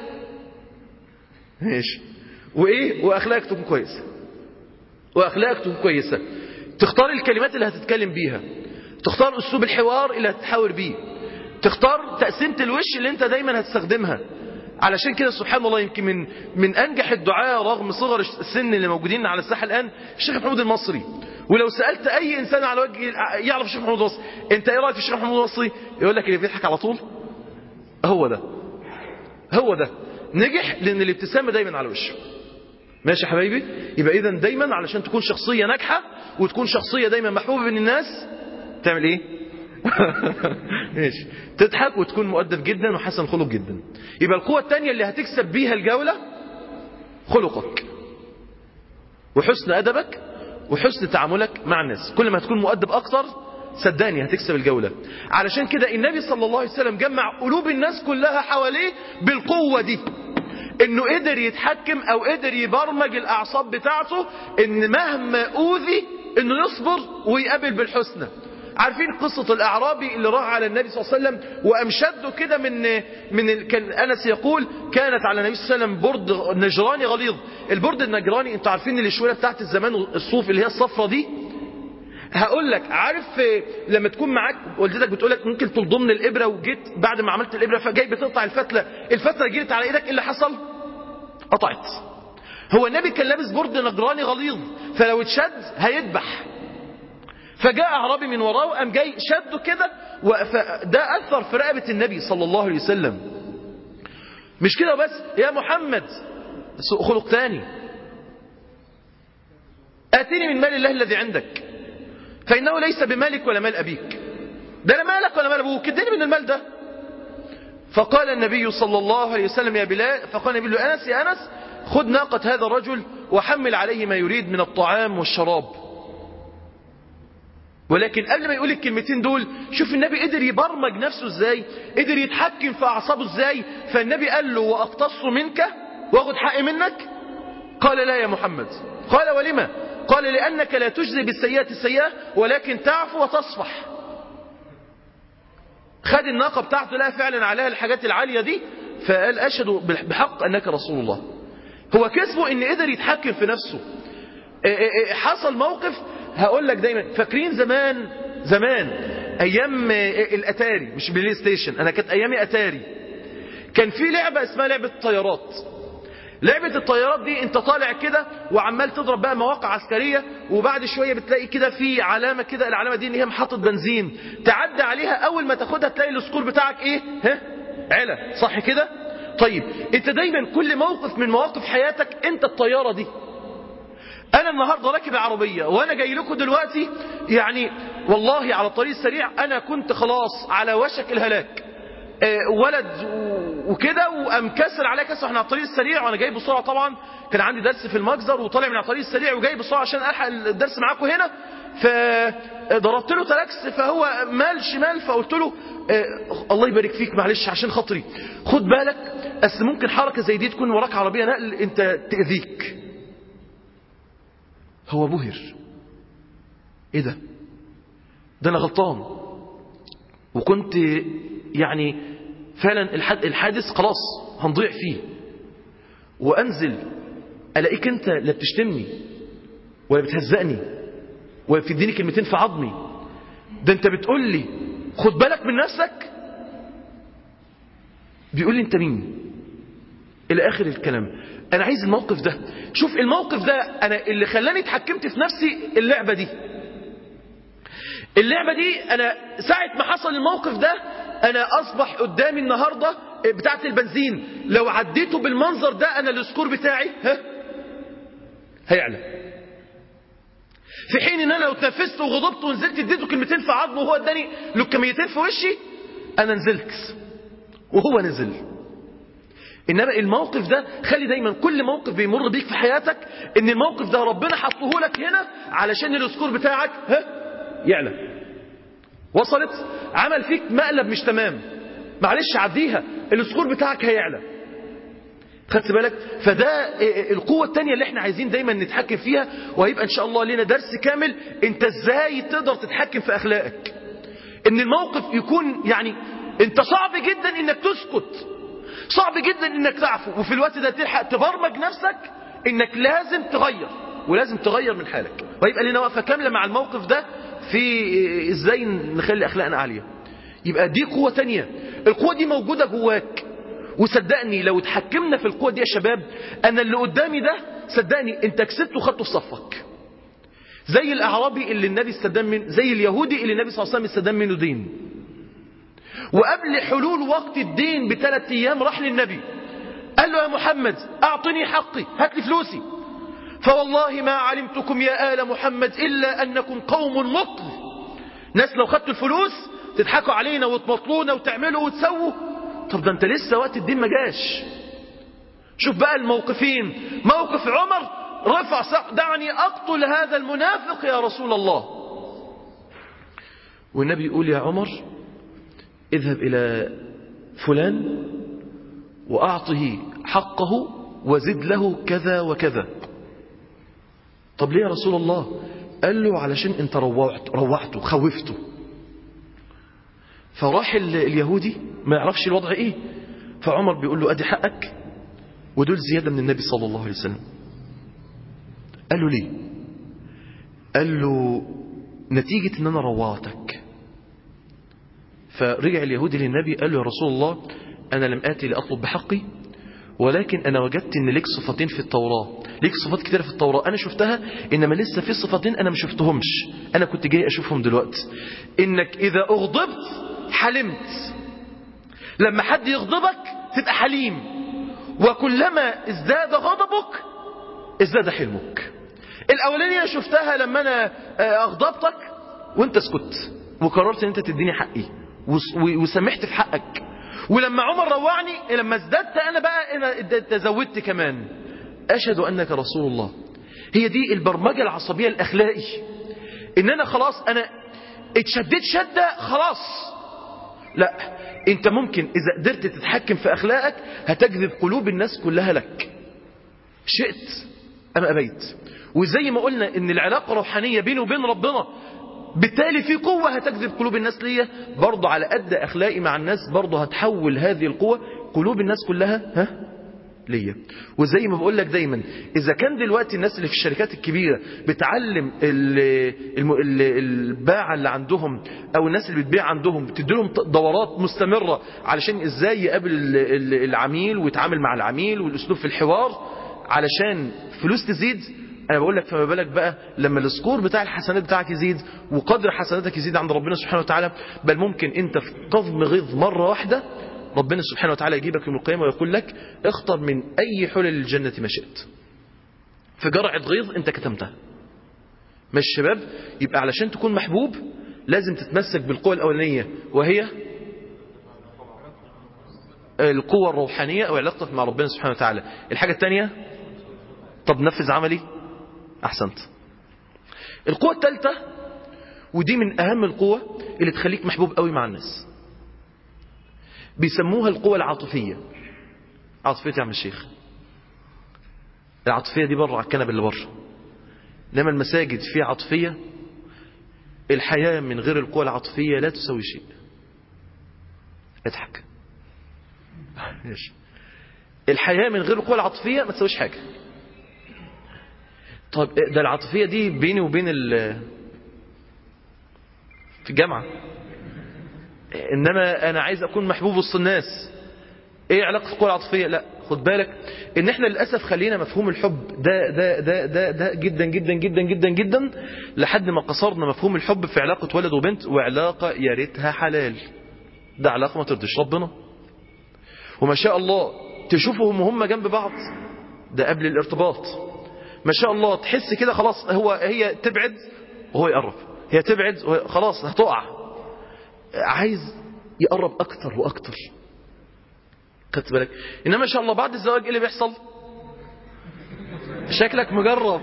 ماشي وايه واخلاقك تكون كويسه واخلاقك تكون كويسه تختار الكلمات اللي هتتكلم بيها تختار اسلوب الحوار اللي هتحاور بيه تختار تقسيمه الوش اللي انت دايما هتستخدمها علشان كده سبحان الله يمكن من من انجح الدعاء رغم صغر السن اللي موجودين على الساحه الان الشيخ محمود المصري ولو سالت اي انسان على وجه يعرف الشيخ محمود المصري انت ايه رايك في الشيخ محمود المصري يقول لك اللي بيضحك على طول هو ده هو ده نجح لان الابتسامه دايما على وشه ماشي يا حبايبي يبقى اذا دايما علشان تكون شخصيه ناجحه وتكون شخصيه دايما محبوبه بين الناس تعمل ايه ماشي تضحك وتكون مؤدب جدا وحسن خلق جدا يبقى القوه الثانيه اللي هتكسب بيها الجوله خلقك وحسن ادبك وحسن تعاملك مع الناس كل ما تكون مؤدب اكتر صدقني هتكسب الجولة علشان كده النبي صلى الله عليه وسلم جمع قلوب الناس كلها حواليه بالقوة دي انه قدر يتحكم او قدر يبرمج الاعصاب بتاعته ان مهما اوذي انه يصبر ويقابل بالحسنى عارفين قصة الأعرابي اللي راح على النبي صلى الله عليه وسلم وأمشده كده من من ال... كان أنس يقول كانت على النبي صلى الله عليه وسلم برد نجراني غليظ البرد النجراني أنتوا عارفين الشوية بتاعت الزمان الصوف اللي هي الصفرة دي هقول لك عارف لما تكون معاك والدتك بتقول لك ممكن تلضمن الابره وجيت بعد ما عملت الابره فجاي بتقطع الفتله الفتله جرت على ايدك ايه اللي حصل قطعت هو النبي كان لابس برد نجراني غليظ فلو اتشد هيذبح فجاء اعرابي من وراه وقام جاي شده كده ده اثر في رقبه النبي صلى الله عليه وسلم مش كده بس يا محمد سوء خلق تاني اتني من مال الله الذي عندك فإنه ليس بمالك ولا مال أبيك ده انا مالك ولا مال ابوك اديني من المال ده فقال النبي صلى الله عليه وسلم يا بلال فقال النبي له انس يا انس خذ ناقة هذا الرجل وحمل عليه ما يريد من الطعام والشراب ولكن قبل ما يقول الكلمتين دول شوف النبي قدر يبرمج نفسه ازاي قدر يتحكم في اعصابه ازاي فالنبي قال له واقتص منك واخد حقي منك قال لا يا محمد قال ولما قال لانك لا تجزي بالسيئه السيئه ولكن تعفو وتصفح خد الناقه بتاعته لقى فعلا عليها الحاجات العاليه دي فقال اشهد بحق انك رسول الله هو كسبه ان قدر يتحكم في نفسه حصل موقف هقول لك دايما فاكرين زمان زمان ايام الاتاري مش بلاي ستيشن انا كانت ايامي اتاري كان في لعبه اسمها لعبه الطيارات لعبة الطيارات دي انت طالع كده وعمال تضرب بقى مواقع عسكرية وبعد شوية بتلاقي كده في علامة كده العلامة دي ان هي محطة بنزين تعدي عليها اول ما تاخدها تلاقي السكور بتاعك ايه ها علا صح كده طيب انت دايما كل موقف من مواقف حياتك انت الطيارة دي انا النهاردة راكب عربية وانا جاي لكم دلوقتي يعني والله على الطريق السريع انا كنت خلاص على وشك الهلاك اه ولد وكده وقام كسر عليا كسر احنا على الطريق السريع وانا جاي بسرعه طبعا كان عندي درس في المجزر وطالع من على الطريق السريع وجاي بسرعه عشان الحق الدرس معاكم هنا فضربت له تلاكس فهو مال شمال فقلت له اه الله يبارك فيك معلش عشان خاطري خد بالك اصل ممكن حركه زي دي تكون وراك عربيه نقل انت تاذيك هو بهر ايه ده ده انا غلطان وكنت يعني فعلا الحادث خلاص هنضيع فيه وانزل الاقيك انت لا بتشتمني ولا بتهزقني ولا بتديني كلمتين في عظمي ده انت بتقول لي خد بالك من نفسك بيقول لي انت مين الى اخر الكلام انا عايز الموقف ده شوف الموقف ده انا اللي خلاني اتحكمت في نفسي اللعبه دي اللعبه دي انا ساعه ما حصل الموقف ده انا اصبح قدامي النهارده بتاعه البنزين لو عديته بالمنظر ده انا السكور بتاعي ها هيعلى في حين ان انا لو اتنفست وغضبت ونزلت اديته كلمتين في عظمه وهو اداني لكميتين في وشي انا نزلت وهو نزل انما الموقف ده خلي دايما كل موقف بيمر بيك في حياتك ان الموقف ده ربنا حطه لك هنا علشان السكور بتاعك ها يعلى وصلت عمل فيك مقلب مش تمام معلش عديها السكور بتاعك هيعلى خدت بالك فده القوة التانية اللي احنا عايزين دايما نتحكم فيها وهيبقى ان شاء الله لنا درس كامل انت ازاي تقدر تتحكم في اخلاقك ان الموقف يكون يعني انت صعب جدا انك تسكت صعب جدا انك تعفو وفي الوقت ده تلحق تبرمج نفسك انك لازم تغير ولازم تغير من حالك ويبقى لنا وقفة كاملة مع الموقف ده في ازاي نخلي اخلاقنا عالية يبقى دي قوة تانية القوة دي موجودة جواك وصدقني لو اتحكمنا في القوة دي يا شباب انا اللي قدامي ده صدقني انت كسبته وخدته في صفك زي الاعرابي اللي النبي استدام من زي اليهودي اللي النبي صلى الله عليه وسلم استدام منه دين وقبل حلول وقت الدين بثلاث ايام راح للنبي قال له يا محمد اعطني حقي هات لي فلوسي فوالله ما علمتكم يا آل محمد إلا أنكم قوم مطل ناس لو خدتوا الفلوس تضحكوا علينا وتمطلونا وتعملوا وتسووا طب ده انت لسه وقت الدين ما جاش شوف بقى الموقفين موقف عمر رفع سق دعني أقتل هذا المنافق يا رسول الله والنبي يقول يا عمر اذهب إلى فلان وأعطه حقه وزد له كذا وكذا طب ليه يا رسول الله قال له علشان انت روعت روعته خوفته فراح اليهودي ما يعرفش الوضع ايه فعمر بيقول له ادي حقك ودول زيادة من النبي صلى الله عليه وسلم قال له ليه قال له نتيجة ان انا روعتك فرجع اليهودي للنبي قال له يا رسول الله انا لم اتي لاطلب بحقي ولكن انا وجدت ان ليك صفتين في التوراة ليك صفات كتيرة في التوراة انا شفتها انما لسه في صفتين انا ما شفتهمش انا كنت جاي اشوفهم دلوقتي انك اذا اغضبت حلمت لما حد يغضبك تبقى حليم وكلما ازداد غضبك ازداد حلمك الاولانيه شفتها لما انا اغضبتك وانت سكت وقررت ان انت تديني حقي وس- و- وسامحت في حقك ولما عمر روعني لما ازددت انا بقى انا اد- تزودت كمان اشهد انك رسول الله هي دي البرمجه العصبيه الاخلاقي ان انا خلاص انا اتشددت شده خلاص لا انت ممكن اذا قدرت تتحكم في اخلاقك هتجذب قلوب الناس كلها لك شئت ام ابيت وزي ما قلنا ان العلاقه الروحانيه بيني وبين ربنا بالتالي في قوة هتجذب قلوب الناس ليا برضه على قد أخلاقي مع الناس برضه هتحول هذه القوة قلوب الناس كلها ها ليا وزي ما بقول لك دايما إذا كان دلوقتي الناس اللي في الشركات الكبيرة بتعلم ال- الم- ال- الباعة اللي عندهم أو الناس اللي بتبيع عندهم بتدي لهم دورات مستمرة علشان إزاي يقابل ال- ال- العميل ويتعامل مع العميل والأسلوب في الحوار علشان فلوس تزيد انا بقول لك فما بالك بقى لما السكور بتاع الحسنات بتاعك يزيد وقدر حسناتك يزيد عند ربنا سبحانه وتعالى بل ممكن انت في قضم غيظ مره واحده ربنا سبحانه وتعالى يجيبك يوم القيامه ويقول لك اختر من اي حلل الجنه ما شئت في جرعه غيظ انت كتمتها مش شباب يبقى علشان تكون محبوب لازم تتمسك بالقوة الأولانية وهي القوة الروحانية أو علاقتك مع ربنا سبحانه وتعالى الحاجة الثانية طب نفذ عملي أحسنت القوة الثالثة ودي من أهم القوة اللي تخليك محبوب قوي مع الناس بيسموها القوة العاطفية عاطفية يا عم الشيخ العاطفية دي بره على الكنبة اللي بره لما المساجد فيها عاطفية الحياة من غير القوة العاطفية لا تسوي شيء اضحك ماشي الحياة من غير القوة العاطفية ما تسويش حاجة طب ده العاطفية دي بيني وبين ال في الجامعة إنما أنا عايز أكون محبوب وسط الناس إيه علاقة القوة العاطفية لا خد بالك إن إحنا للأسف خلينا مفهوم الحب ده ده ده ده ده جدا جدا جدا جدا جدا لحد ما قصرنا مفهوم الحب في علاقة ولد وبنت وعلاقة يا ريتها حلال ده علاقة ما ترضيش ربنا وما شاء الله تشوفهم وهم جنب بعض ده قبل الارتباط ما شاء الله تحس كده خلاص هو هي تبعد وهو يقرب هي تبعد وهي خلاص هتقع عايز يقرب اكتر واكتر خدت بالك انما ما شاء الله بعد الزواج ايه اللي بيحصل شكلك مجرب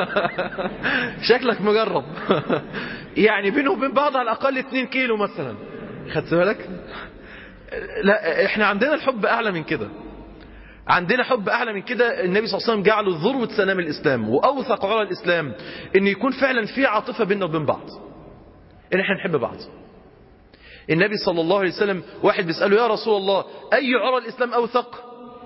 شكلك مجرب يعني بينه وبين بعض على الاقل 2 كيلو مثلا خدت بالك لا احنا عندنا الحب اعلى من كده عندنا حب اعلى من كده النبي صلى الله عليه وسلم جعله ذروه سلام الاسلام واوثق عرى الاسلام ان يكون فعلا في عاطفه بيننا وبين بعض ان احنا نحب بعض النبي صلى الله عليه وسلم واحد بيساله يا رسول الله اي عرى الاسلام اوثق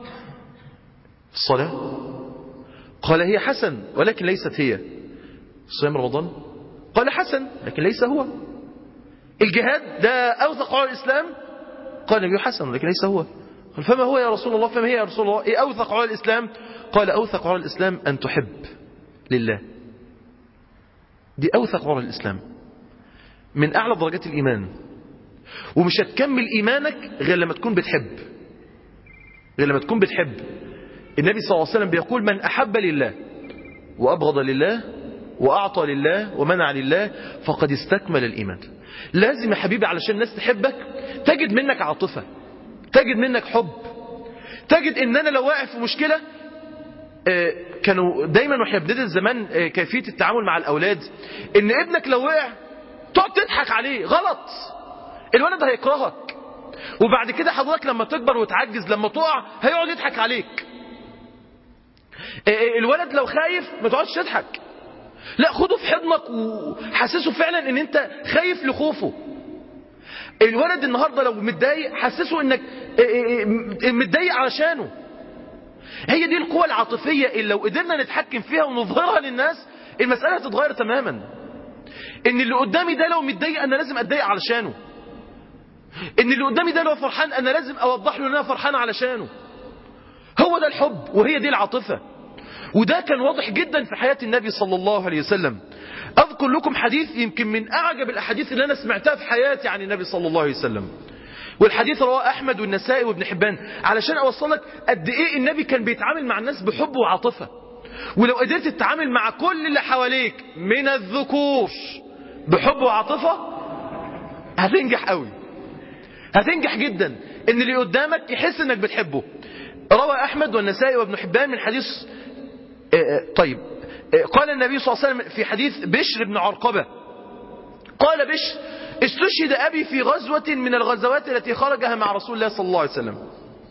الصلاه قال هي حسن ولكن ليست هي صيام رمضان قال حسن لكن ليس هو الجهاد ده اوثق عرى الاسلام قال النبي حسن لكن ليس هو قال فما هو يا رسول الله فما هي يا رسول الله ايه اوثق عرى الاسلام قال اوثق عرى الاسلام ان تحب لله دي اوثق عرى الاسلام من اعلى درجات الايمان ومش هتكمل ايمانك غير لما تكون بتحب غير لما تكون بتحب النبي صلى الله عليه وسلم بيقول من احب لله وابغض لله واعطى لله ومنع لله فقد استكمل الايمان لازم يا حبيبي علشان الناس تحبك تجد منك عاطفه تجد منك حب تجد ان انا لو واقع في مشكله آه، كانوا دايما واحنا بندرس زمان آه، كيفيه التعامل مع الاولاد ان ابنك لو وقع تقعد تضحك عليه غلط الولد هيكرهك وبعد كده حضرتك لما تكبر وتعجز لما تقع هيقعد يضحك عليك آه، آه، الولد لو خايف ما تقعدش تضحك لا خده في حضنك وحسسه فعلا ان انت خايف لخوفه الولد النهارده لو متضايق حسسه انك متضايق علشانه هي دي القوة العاطفية اللي لو قدرنا نتحكم فيها ونظهرها للناس المسألة هتتغير تماما ان اللي قدامي ده لو متضايق انا لازم اتضايق علشانه ان اللي قدامي ده لو فرحان انا لازم اوضح له ان انا فرحان علشانه هو ده الحب وهي دي العاطفة وده كان واضح جدا في حياة النبي صلى الله عليه وسلم أذكر لكم حديث يمكن من أعجب الأحاديث اللي أنا سمعتها في حياتي عن النبي صلى الله عليه وسلم والحديث رواه أحمد والنسائي وابن حبان علشان أوصلك قد إيه النبي كان بيتعامل مع الناس بحب وعاطفة ولو قدرت تتعامل مع كل اللي حواليك من الذكور بحب وعاطفة هتنجح قوي هتنجح جدا ان اللي قدامك يحس انك بتحبه روى احمد والنسائي وابن حبان من حديث طيب قال النبي صلى الله عليه وسلم في حديث بشر بن عرقبة قال بشر استشهد أبي في غزوة من الغزوات التي خرجها مع رسول الله صلى الله عليه وسلم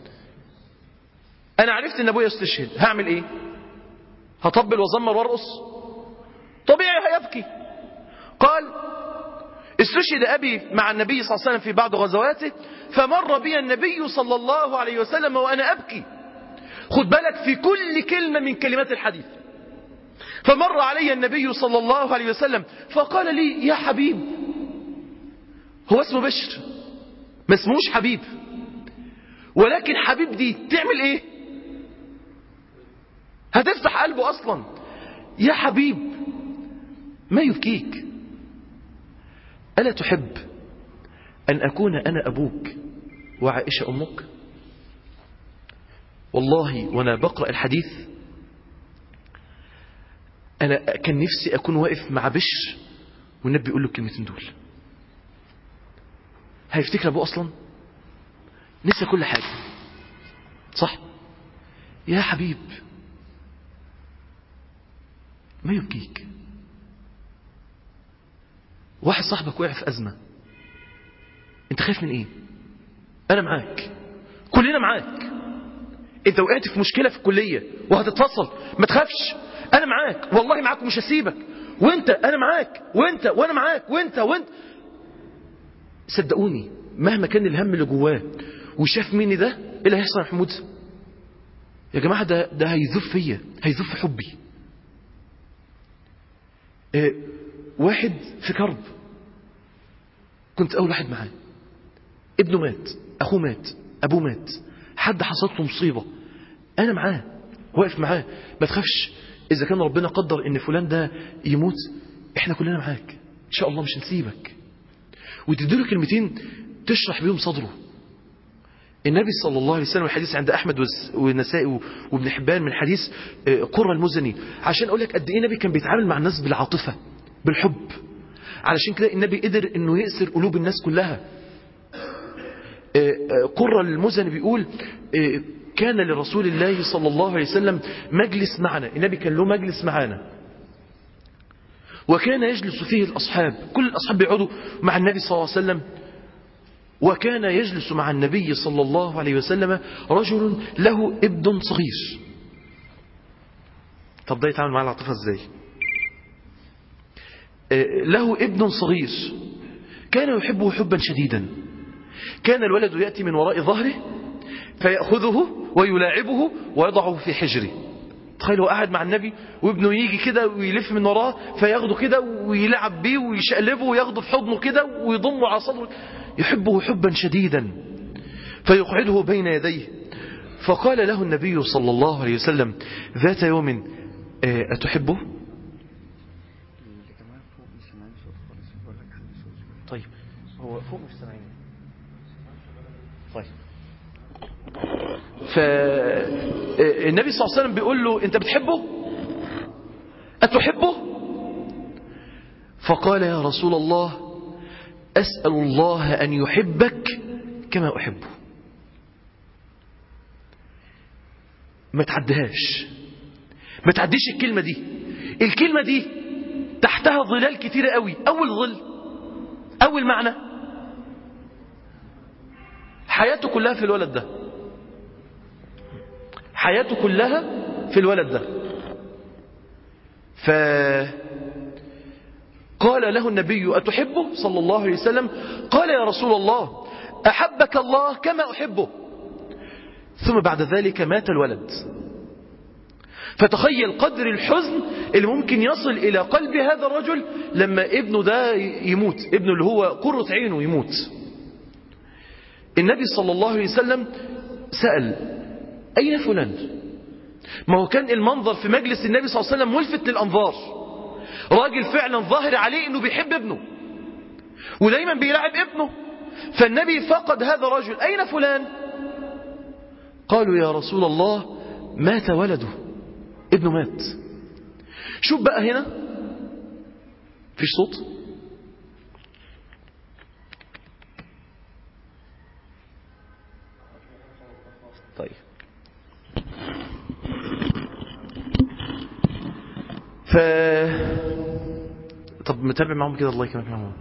أنا عرفت أن أبويا استشهد هعمل إيه هطبل وزمر وارقص طبيعي هيبكي قال استشهد أبي مع النبي صلى الله عليه وسلم في بعض غزواته فمر بي النبي صلى الله عليه وسلم وأنا أبكي خد بالك في كل كلمة من كلمات الحديث فمر علي النبي صلى الله عليه وسلم فقال لي يا حبيب هو اسمه بشر ما اسموش حبيب ولكن حبيب دي تعمل ايه هتفتح قلبه اصلا يا حبيب ما يبكيك ألا تحب أن أكون أنا أبوك وعائشة أمك والله وأنا بقرأ الحديث أنا كان نفسي أكون واقف مع بشر والنبي يقول له الكلمتين دول هيفتكر أبوه أصلا نسى كل حاجة صح يا حبيب ما يبكيك واحد صاحبك وقع في أزمة انت خايف من ايه انا معاك كلنا معاك انت وقعت في مشكلة في الكلية وهتتفصل ما تخافش انا معاك والله معاك ومش هسيبك وانت انا معاك وانت وانا معاك وانت وانت صدقوني مهما كان الهم اللي جواه وشاف مني ده ايه اللي هيحصل يا محمود يا جماعة ده, ده هيذوب فيا هيذوب في حبي اه واحد في كرب كنت اول واحد معاه ابنه مات اخوه مات ابوه مات حد حصلت له مصيبة انا معاه واقف معاه ما تخافش اذا كان ربنا قدر ان فلان ده يموت احنا كلنا معاك ان شاء الله مش هنسيبك وتديله كلمتين تشرح بيهم صدره النبي صلى الله عليه وسلم الحديث عند احمد والنسائي وابن حبان من حديث قرة المزني عشان اقول لك قد ايه النبي كان بيتعامل مع الناس بالعاطفه بالحب علشان كده النبي قدر انه يأسر قلوب الناس كلها قرة المزني بيقول كان لرسول الله صلى الله عليه وسلم مجلس معنا النبي كان له مجلس معنا وكان يجلس فيه الأصحاب كل الأصحاب بيقعدوا مع النبي صلى الله عليه وسلم وكان يجلس مع النبي صلى الله عليه وسلم رجل له ابن صغير طب ده يتعامل مع العاطفة ازاي له ابن صغير كان يحبه حبا شديدا كان الولد يأتي من وراء ظهره فيأخذه ويلاعبه ويضعه في حجره تخيل هو قاعد مع النبي وابنه يجي كده ويلف من وراه فياخده كده ويلعب بيه ويشقلبه وياخده في حضنه كده ويضمه على صدره يحبه حبا شديدا فيقعده بين يديه فقال له النبي صلى الله عليه وسلم ذات يوم أتحبه طيب هو فوق مش سامعين طيب فالنبي صلى الله عليه وسلم بيقول له انت بتحبه أتحبه فقال يا رسول الله أسأل الله أن يحبك كما أحبه ما تعدهاش ما تعديش الكلمة دي الكلمة دي تحتها ظلال كتيرة قوي أول ظل أول معنى حياته كلها في الولد ده حياته كلها في الولد ده ف قال له النبي أتحبه صلى الله عليه وسلم قال يا رسول الله أحبك الله كما أحبه ثم بعد ذلك مات الولد فتخيل قدر الحزن اللي ممكن يصل إلى قلب هذا الرجل لما ابنه ده يموت ابنه اللي هو قرة عينه يموت النبي صلى الله عليه وسلم سأل أين فلان ما هو كان المنظر في مجلس النبي صلى الله عليه وسلم ملفت للأنظار راجل فعلا ظاهر عليه أنه بيحب ابنه ودايما بيلعب ابنه فالنبي فقد هذا الرجل أين فلان قالوا يا رسول الله مات ولده ابنه مات شوف بقى هنا فيش صوت طيب ف طب متابع معهم كده الله يكرمك معهم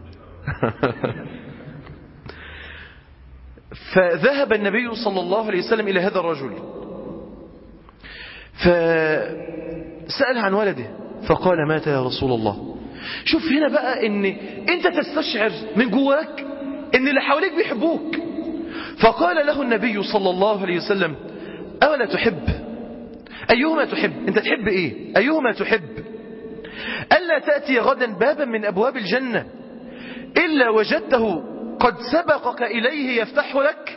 فذهب النبي صلى الله عليه وسلم إلى هذا الرجل فسأل عن ولده فقال مات يا رسول الله شوف هنا بقى ان انت تستشعر من جواك ان اللي حواليك بيحبوك فقال له النبي صلى الله عليه وسلم أولا تحب أيهما تحب أنت تحب إيه أيهما تحب ألا تأتي غدا بابا من أبواب الجنة إلا وجدته قد سبقك إليه يفتح لك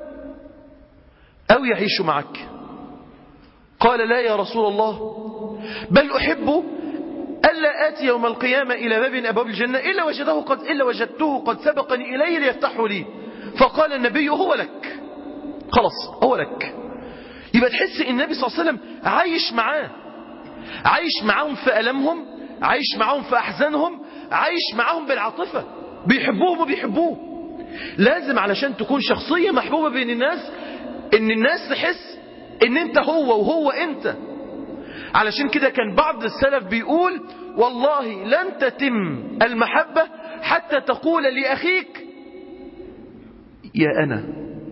أو يعيش معك قال لا يا رسول الله بل أحب ألا آتي يوم القيامة إلى باب من أبواب الجنة إلا وجده قد إلا وجدته قد سبقني إليه ليفتحه لي فقال النبي هو لك خلاص هو لك يبقى تحس ان النبي صلى الله عليه وسلم عايش معاه عايش معاهم في ألمهم عايش معاهم في أحزانهم عايش معاهم بالعاطفة بيحبوهم وبيحبوه لازم علشان تكون شخصية محبوبة بين الناس ان الناس تحس ان انت هو وهو انت علشان كده كان بعض السلف بيقول والله لن تتم المحبة حتى تقول لأخيك يا أنا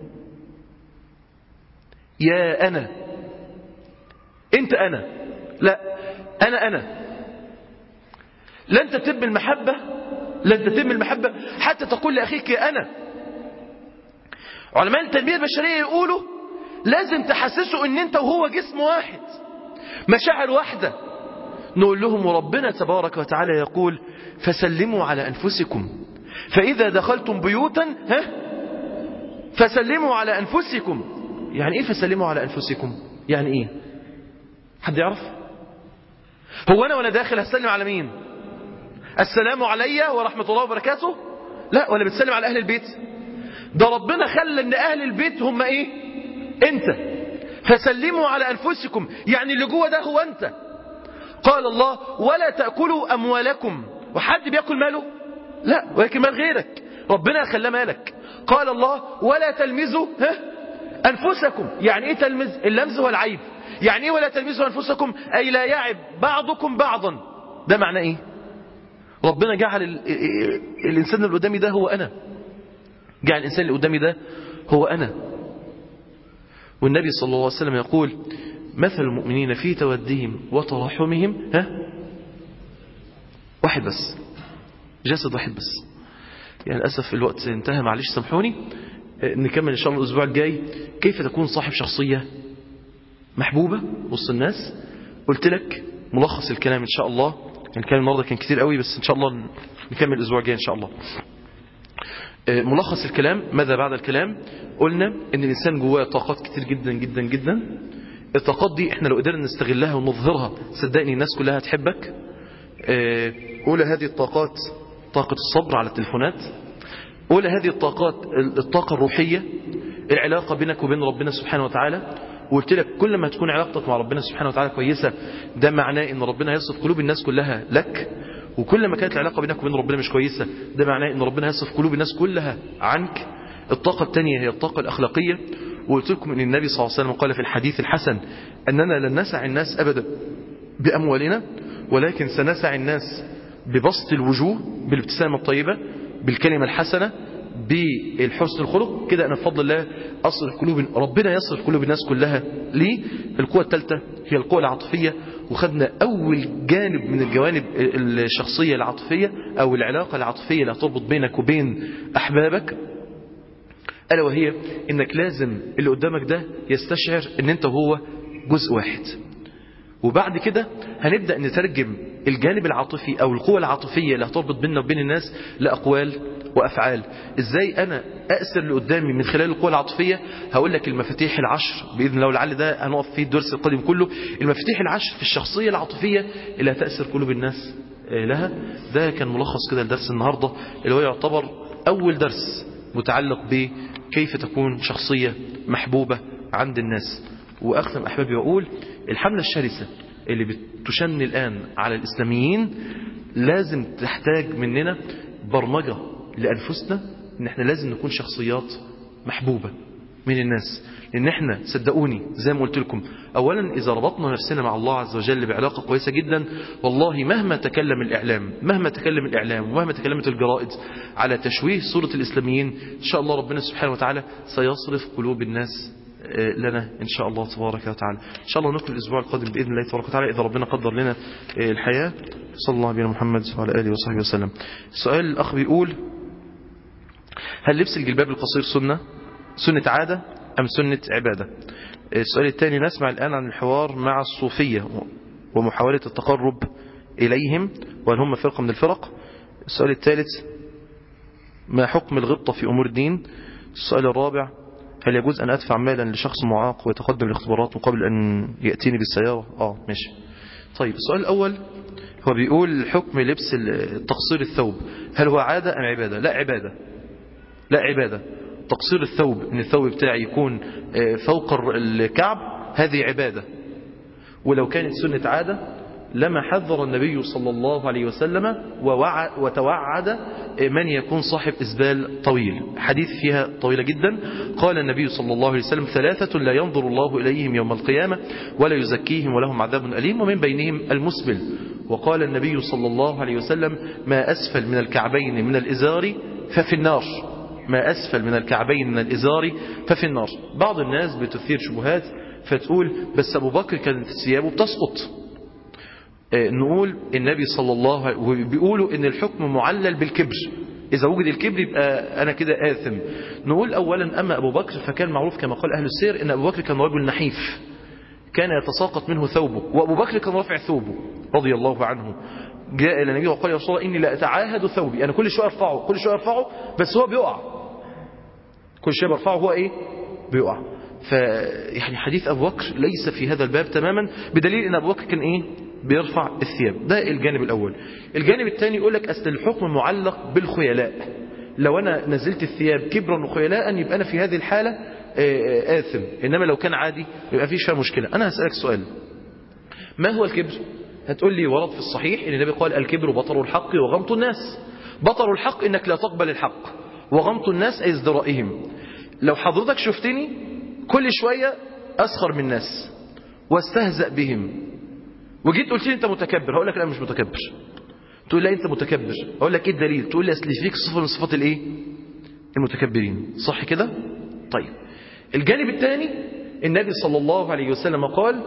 يا أنا أنت أنا لا أنا أنا لن تتم المحبة لن تتم المحبة حتى تقول لأخيك يا أنا علماء التنمية البشرية يقولوا لازم تحسسه ان انت وهو جسم واحد مشاعر واحدة نقول لهم وربنا تبارك وتعالى يقول فسلموا على أنفسكم فإذا دخلتم بيوتا ها فسلموا على أنفسكم يعني إيه فسلموا على أنفسكم يعني إيه حد يعرف هو أنا وأنا داخل هسلم على مين السلام علي ورحمة الله وبركاته لا ولا بتسلم على أهل البيت ده ربنا خلى ان أهل البيت هم إيه أنت فسلموا على أنفسكم يعني اللي جوه ده هو أنت قال الله ولا تأكلوا أموالكم وحد بيأكل ماله لا ولكن مال غيرك ربنا خلاه مالك قال الله ولا تلمزوا ها أنفسكم يعني إيه تلمز اللمز هو العيب يعني إيه ولا تلمزوا أنفسكم أي لا يعب بعضكم بعضا ده معنى إيه ربنا جعل ال... الإنسان اللي قدامي ده هو أنا جعل الإنسان اللي قدامي ده هو أنا والنبي صلى الله عليه وسلم يقول مثل المؤمنين في تودهم وتراحمهم ها واحد بس جسد واحد بس يعني للأسف الوقت انتهى معلش سامحوني نكمل إن شاء الله الأسبوع الجاي كيف تكون صاحب شخصية محبوبة وسط الناس قلت لك ملخص الكلام إن شاء الله يعني الكلام النهارده كان كتير قوي بس إن شاء الله نكمل الأسبوع الجاي إن شاء الله ملخص الكلام ماذا بعد الكلام قلنا ان الانسان جواه طاقات كتير جدا جدا جدا الطاقات دي احنا لو قدرنا نستغلها ونظهرها صدقني الناس كلها هتحبك اولى هذه الطاقات طاقة الصبر على التلفونات اولى هذه الطاقات الطاقة الروحية العلاقة بينك وبين ربنا سبحانه وتعالى وقلت لك كل ما تكون علاقتك مع ربنا سبحانه وتعالى كويسة ده معناه ان ربنا يصف قلوب الناس كلها لك وكل ما كانت العلاقة بينك وبين ربنا مش كويسة ده معناه ان ربنا يصف قلوب الناس كلها عنك الطاقة الثانية هي الطاقة الأخلاقية وقلت لكم ان النبي صلى الله عليه وسلم قال في الحديث الحسن أننا لن نسع الناس أبدا بأموالنا ولكن سنسع الناس ببسط الوجوه بالابتسامة الطيبة بالكلمة الحسنة بالحسن الخلق كده أنا بفضل الله أصرف قلوب ربنا يصرف قلوب الناس كلها ليه القوة الثالثة هي القوة العاطفية وخدنا أول جانب من الجوانب الشخصية العاطفية أو العلاقة العاطفية اللي هتربط بينك وبين أحبابك ألا وهي إنك لازم اللي قدامك ده يستشعر إن أنت وهو جزء واحد وبعد كده هنبدأ نترجم الجانب العاطفي أو القوة العاطفية اللي هتربط بيننا وبين الناس لأقوال وأفعال إزاي أنا أأثر اللي قدامي من خلال القوة العاطفية هقول لك المفاتيح العشر بإذن الله ولعل ده هنقف فيه الدرس القادم كله المفاتيح العشر في الشخصية العاطفية اللي هتأثر قلوب الناس لها ده كان ملخص كده لدرس النهاردة اللي هو يعتبر أول درس متعلق بكيف تكون شخصية محبوبة عند الناس وأختم أحبابي وأقول الحملة الشرسة اللي بتشن الآن على الإسلاميين لازم تحتاج مننا برمجة لأنفسنا إن احنا لازم نكون شخصيات محبوبة من الناس لان احنا صدقوني زي ما قلت لكم اولا اذا ربطنا نفسنا مع الله عز وجل بعلاقه كويسه جدا والله مهما تكلم الاعلام مهما تكلم الاعلام ومهما تكلمت الجرائد على تشويه صوره الاسلاميين ان شاء الله ربنا سبحانه وتعالى سيصرف قلوب الناس لنا إن شاء الله تبارك وتعالى إن شاء الله نكمل الأسبوع القادم بإذن الله تبارك وتعالى إذا ربنا قدر لنا الحياة صلى الله عليه محمد وعلى آله وصحبه وسلم السؤال الأخ بيقول هل لبس الجلباب القصير سنة سنة عادة أم سنة عبادة السؤال الثاني نسمع الآن عن الحوار مع الصوفية ومحاولة التقرب إليهم وهل هم فرقة من الفرق السؤال الثالث ما حكم الغبطة في أمور الدين السؤال الرابع هل يجوز أن أدفع مالا لشخص معاق ويتقدم الاختبارات مقابل أن يأتيني بالسيارة آه ماشي طيب السؤال الأول هو بيقول حكم لبس تقصير الثوب هل هو عادة أم عبادة لا عبادة لا عبادة تقصير الثوب ان الثوب بتاعي يكون فوق الكعب هذه عبادة ولو كانت سنة عادة لما حذر النبي صلى الله عليه وسلم وتوعد من يكون صاحب إسبال طويل حديث فيها طويلة جدا قال النبي صلى الله عليه وسلم ثلاثة لا ينظر الله إليهم يوم القيامة ولا يزكيهم ولهم عذاب أليم ومن بينهم المسبل وقال النبي صلى الله عليه وسلم ما أسفل من الكعبين من الإزار ففي النار ما أسفل من الكعبين من الإزار ففي النار بعض الناس بتثير شبهات فتقول بس أبو بكر كانت ثيابه بتسقط نقول النبي صلى الله عليه وسلم بيقولوا ان الحكم معلل بالكبر إذا وجد الكبر يبقى أنا كده آثم نقول أولا أما أبو بكر فكان معروف كما قال أهل السير أن أبو بكر كان رجل نحيف كان يتساقط منه ثوبه وأبو بكر كان رافع ثوبه رضي الله عنه جاء إلى النبي وقال يا رسول الله إني لا أتعاهد ثوبي أنا كل شوية أرفعه كل شوية أرفعه بس هو بيقع كل شوية برفعه هو إيه بيقع فيعني حديث أبو بكر ليس في هذا الباب تماما بدليل أن أبو بكر كان إيه بيرفع الثياب ده الجانب الأول الجانب الثاني يقول لك أصل الحكم معلق بالخيلاء لو أنا نزلت الثياب كبرا وخيلاء يبقى أنا في هذه الحالة آثم إنما لو كان عادي يبقى فيش فيها مشكلة أنا هسألك سؤال ما هو الكبر هتقول لي ورد في الصحيح ان النبي قال الكبر بطر الحق وغمط الناس بطر الحق انك لا تقبل الحق وغمط الناس اي ازدرائهم لو حضرتك شفتني كل شوية اسخر من الناس واستهزأ بهم وجيت قلت لي انت متكبر هقول لك لا مش متكبر تقول لي انت متكبر اقول لك ايه الدليل تقول لي اصل فيك صفه من صفات الايه المتكبرين صح كده طيب الجانب الثاني النبي صلى الله عليه وسلم قال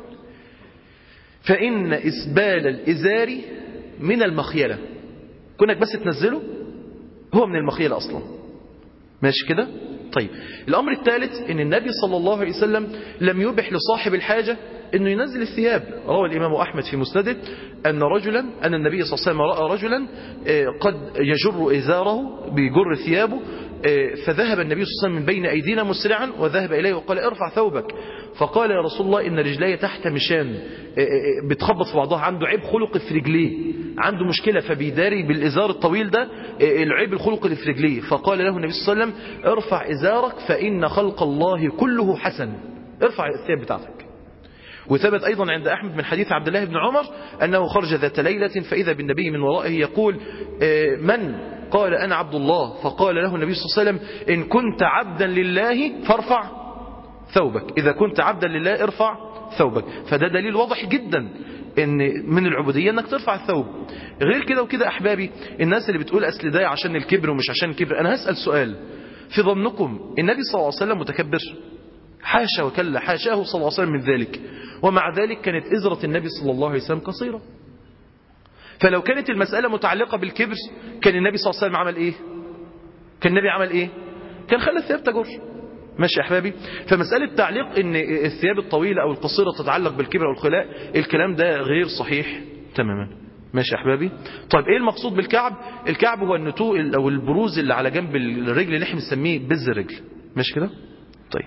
فإن إسبال الإزار من المخيلة كونك بس تنزله هو من المخيلة أصلا ماشي كده طيب الأمر الثالث أن النبي صلى الله عليه وسلم لم يبح لصاحب الحاجة أنه ينزل الثياب روى الإمام أحمد في مسنده أن رجلا أن النبي صلى الله عليه وسلم رأى رجلا قد يجر إزاره بيجر ثيابه فذهب النبي صلى الله عليه وسلم من بين أيدينا مسرعا وذهب إليه وقال ارفع ثوبك فقال يا رسول الله إن رجلي تحت مشان بتخبط في بعضها عنده عيب خلق في رجليه عنده مشكلة فبيداري بالإزار الطويل ده العيب الخلق اللي في رجليه فقال له النبي صلى الله عليه وسلم ارفع إزارك فإن خلق الله كله حسن ارفع الثياب بتاعتك وثبت أيضا عند أحمد من حديث عبد الله بن عمر أنه خرج ذات ليلة فإذا بالنبي من ورائه يقول من قال أنا عبد الله فقال له النبي صلى الله عليه وسلم إن كنت عبدا لله فارفع ثوبك إذا كنت عبدا لله ارفع ثوبك فده دليل واضح جدا ان من العبودية انك ترفع الثوب غير كده وكده احبابي الناس اللي بتقول اصل ده عشان الكبر ومش عشان الكبر انا هسأل سؤال في ظنكم النبي صلى الله عليه وسلم متكبر حاشا وكلا حاشاه صلى الله عليه وسلم من ذلك ومع ذلك كانت إزرة النبي صلى الله عليه وسلم قصيرة فلو كانت المسألة متعلقة بالكبر كان النبي صلى الله عليه وسلم عمل إيه كان النبي عمل إيه كان خلى الثياب تجر ماشي يا أحبابي فمسألة تعليق ان الثياب الطويلة أو القصيرة تتعلق بالكبر أو الخلاء الكلام ده غير صحيح تماما ماشي يا أحبابي طيب إيه المقصود بالكعب الكعب هو النتوء أو البروز اللي على جنب الرجل اللي احنا بنسميه بز الرجل ماشي كده طيب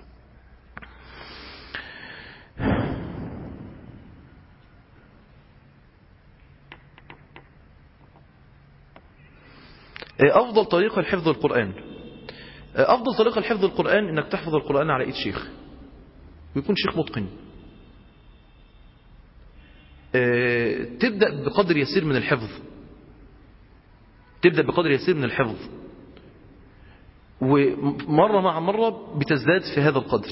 أفضل طريقة لحفظ القرآن أفضل طريقة لحفظ القرآن إنك تحفظ القرآن على إيد شيخ ويكون شيخ متقن تبدأ بقدر يسير من الحفظ تبدأ بقدر يسير من الحفظ ومرة مع مرة بتزداد في هذا القدر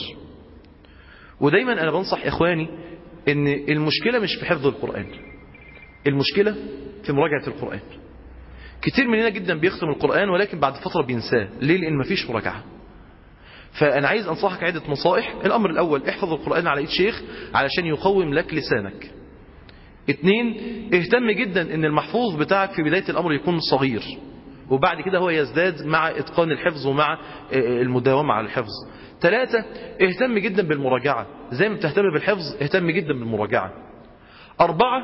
ودايما أنا بنصح إخواني ان المشكلة مش في حفظ القرآن المشكلة في مراجعة القرآن كتير مننا جدا بيختم القرآن ولكن بعد فترة بينساه ليه لأن مفيش مراجعة فأنا عايز أنصحك عدة نصائح الأمر الأول احفظ القرآن على إيد شيخ علشان يقوم لك لسانك اتنين اهتم جدا ان المحفوظ بتاعك في بداية الأمر يكون صغير وبعد كده هو يزداد مع إتقان الحفظ ومع المداومة على الحفظ ثلاثة اهتم جدا بالمراجعة زي ما بتهتم بالحفظ اهتم جدا بالمراجعة أربعة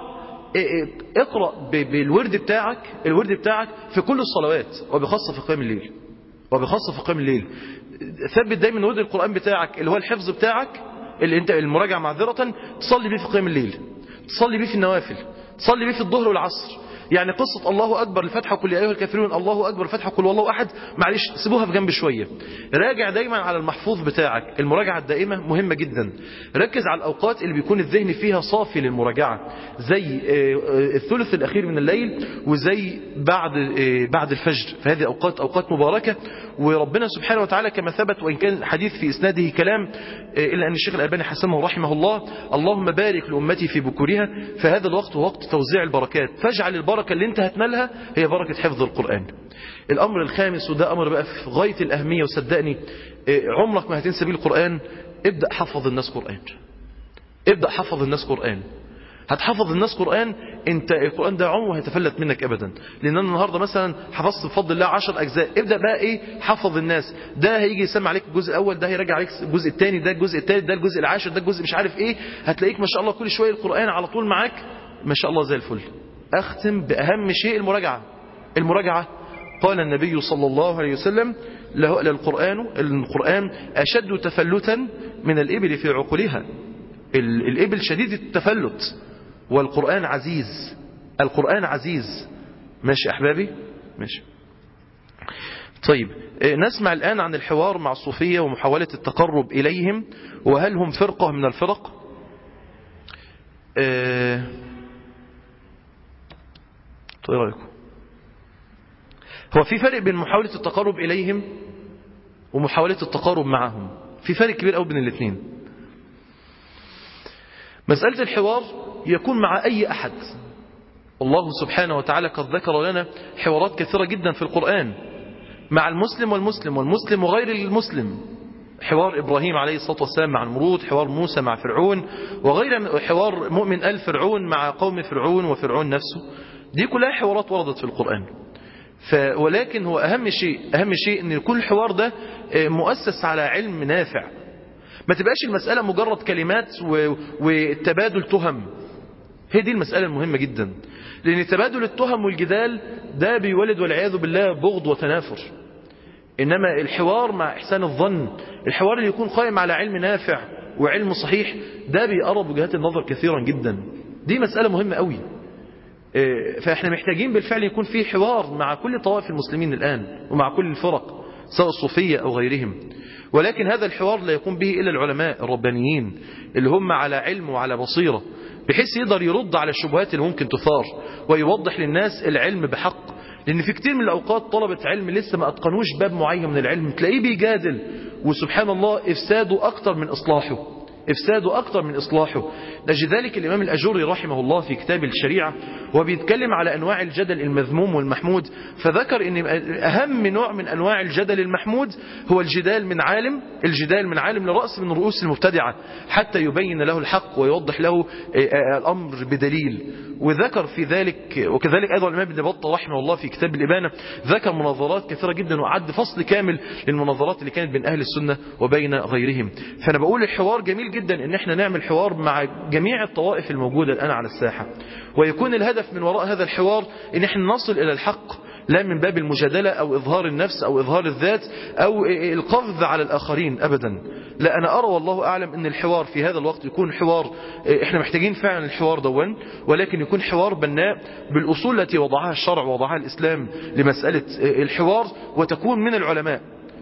اقرأ بالورد بتاعك الورد بتاعك في كل الصلوات وبخاصة في قيام الليل وبخاصة في قيام الليل ثبت دايما ورد القرآن بتاعك اللي هو الحفظ بتاعك اللي انت المراجعة معذرة تصلي بيه في قيام الليل تصلي بيه في النوافل تصلي بيه في الظهر والعصر يعني قصة الله أكبر الفتحة كل أيها الكافرون الله أكبر الفتحة كل والله أحد معلش سيبوها في جنب شوية راجع دايما على المحفوظ بتاعك المراجعة الدائمة مهمة جدا ركز على الأوقات اللي بيكون الذهن فيها صافي للمراجعة زي الثلث الأخير من الليل وزي بعد بعد الفجر فهذه أوقات أوقات مباركة وربنا سبحانه وتعالى كما ثبت وإن كان الحديث في إسناده كلام إلا أن الشيخ الألباني حسنه رحمه الله اللهم بارك لأمتي في بكورها فهذا الوقت وقت توزيع البركات فاجعل البركة اللي انت هتنالها هي بركة حفظ القرآن الأمر الخامس وده أمر بقى في غاية الأهمية وصدقني عمرك ما هتنسى بيه القرآن ابدأ حفظ الناس قرآن ابدأ حفظ الناس قرآن هتحفظ الناس قرآن انت القرآن ده عمره هيتفلت منك ابدا لان انا النهاردة مثلا حفظت بفضل الله عشر اجزاء ابدأ بقى ايه حفظ الناس ده هيجي يسمع عليك الجزء الاول ده هيراجع عليك الجزء الثاني ده الجزء الثالث ده الجزء العاشر ده الجزء مش عارف ايه هتلاقيك ما شاء الله كل شوية القرآن على طول معاك ما شاء الله زي الفل اختم باهم شيء المراجعة المراجعة قال النبي صلى الله عليه وسلم له القرآن القرآن أشد تفلتا من الإبل في عقلها الإبل شديد التفلت والقرآن عزيز القرآن عزيز ماشي أحبابي ماشي طيب نسمع الآن عن الحوار مع الصوفية ومحاولة التقرب إليهم وهل هم فرقة من الفرق اه طيب رأيكم هو في فرق بين محاولة التقرب إليهم ومحاولة التقارب معهم في فرق كبير قوي بين الاثنين مسألة الحوار يكون مع أي أحد الله سبحانه وتعالى قد ذكر لنا حوارات كثيرة جدا في القرآن مع المسلم والمسلم والمسلم وغير المسلم حوار إبراهيم عليه الصلاة والسلام مع المرود حوار موسى مع فرعون وغير حوار مؤمن آل فرعون مع قوم فرعون وفرعون نفسه دي كلها حوارات وردت في القرآن ف ولكن هو أهم شيء أهم شيء أن يكون الحوار ده مؤسس على علم نافع ما تبقاش المسألة مجرد كلمات وتبادل تهم هي دي المسألة المهمة جدا لأن تبادل التهم والجدال ده بيولد والعياذ بالله بغض وتنافر إنما الحوار مع إحسان الظن الحوار اللي يكون قائم على علم نافع وعلم صحيح ده بيقرب وجهات النظر كثيرا جدا دي مسألة مهمة قوي فاحنا محتاجين بالفعل يكون في حوار مع كل طوائف المسلمين الآن ومع كل الفرق سواء الصوفية أو غيرهم ولكن هذا الحوار لا يقوم به إلا العلماء الربانيين اللي هم على علم وعلى بصيرة بحيث يقدر يرد على الشبهات اللي ممكن تثار ويوضح للناس العلم بحق لأن في كتير من الأوقات طلبة علم لسه ما أتقنوش باب معين من العلم تلاقيه بيجادل وسبحان الله إفساده أكتر من إصلاحه إفساده أكتر من إصلاحه نجد ذلك الإمام الأجوري رحمه الله في كتاب الشريعة وبيتكلم على أنواع الجدل المذموم والمحمود فذكر أن أهم نوع من أنواع الجدل المحمود هو الجدال من عالم الجدال من عالم لرأس من رؤوس المبتدعة حتى يبين له الحق ويوضح له الأمر بدليل وذكر في ذلك وكذلك أيضا الإمام ابن بطة رحمه الله في كتاب الإبانة ذكر مناظرات كثيرة جدا وعد فصل كامل للمناظرات اللي كانت بين أهل السنة وبين غيرهم فأنا بقول الحوار جميل جدا ان احنا نعمل حوار مع جميع الطوائف الموجودة الآن على الساحة ويكون الهدف من وراء هذا الحوار ان احنا نصل إلى الحق لا من باب المجادلة أو إظهار النفس أو إظهار الذات أو القفز على الآخرين أبدا لا أنا أرى والله أعلم أن الحوار في هذا الوقت يكون حوار إحنا محتاجين فعلا الحوار دون ولكن يكون حوار بناء بالأصول التي وضعها الشرع ووضعها الإسلام لمسألة الحوار وتكون من العلماء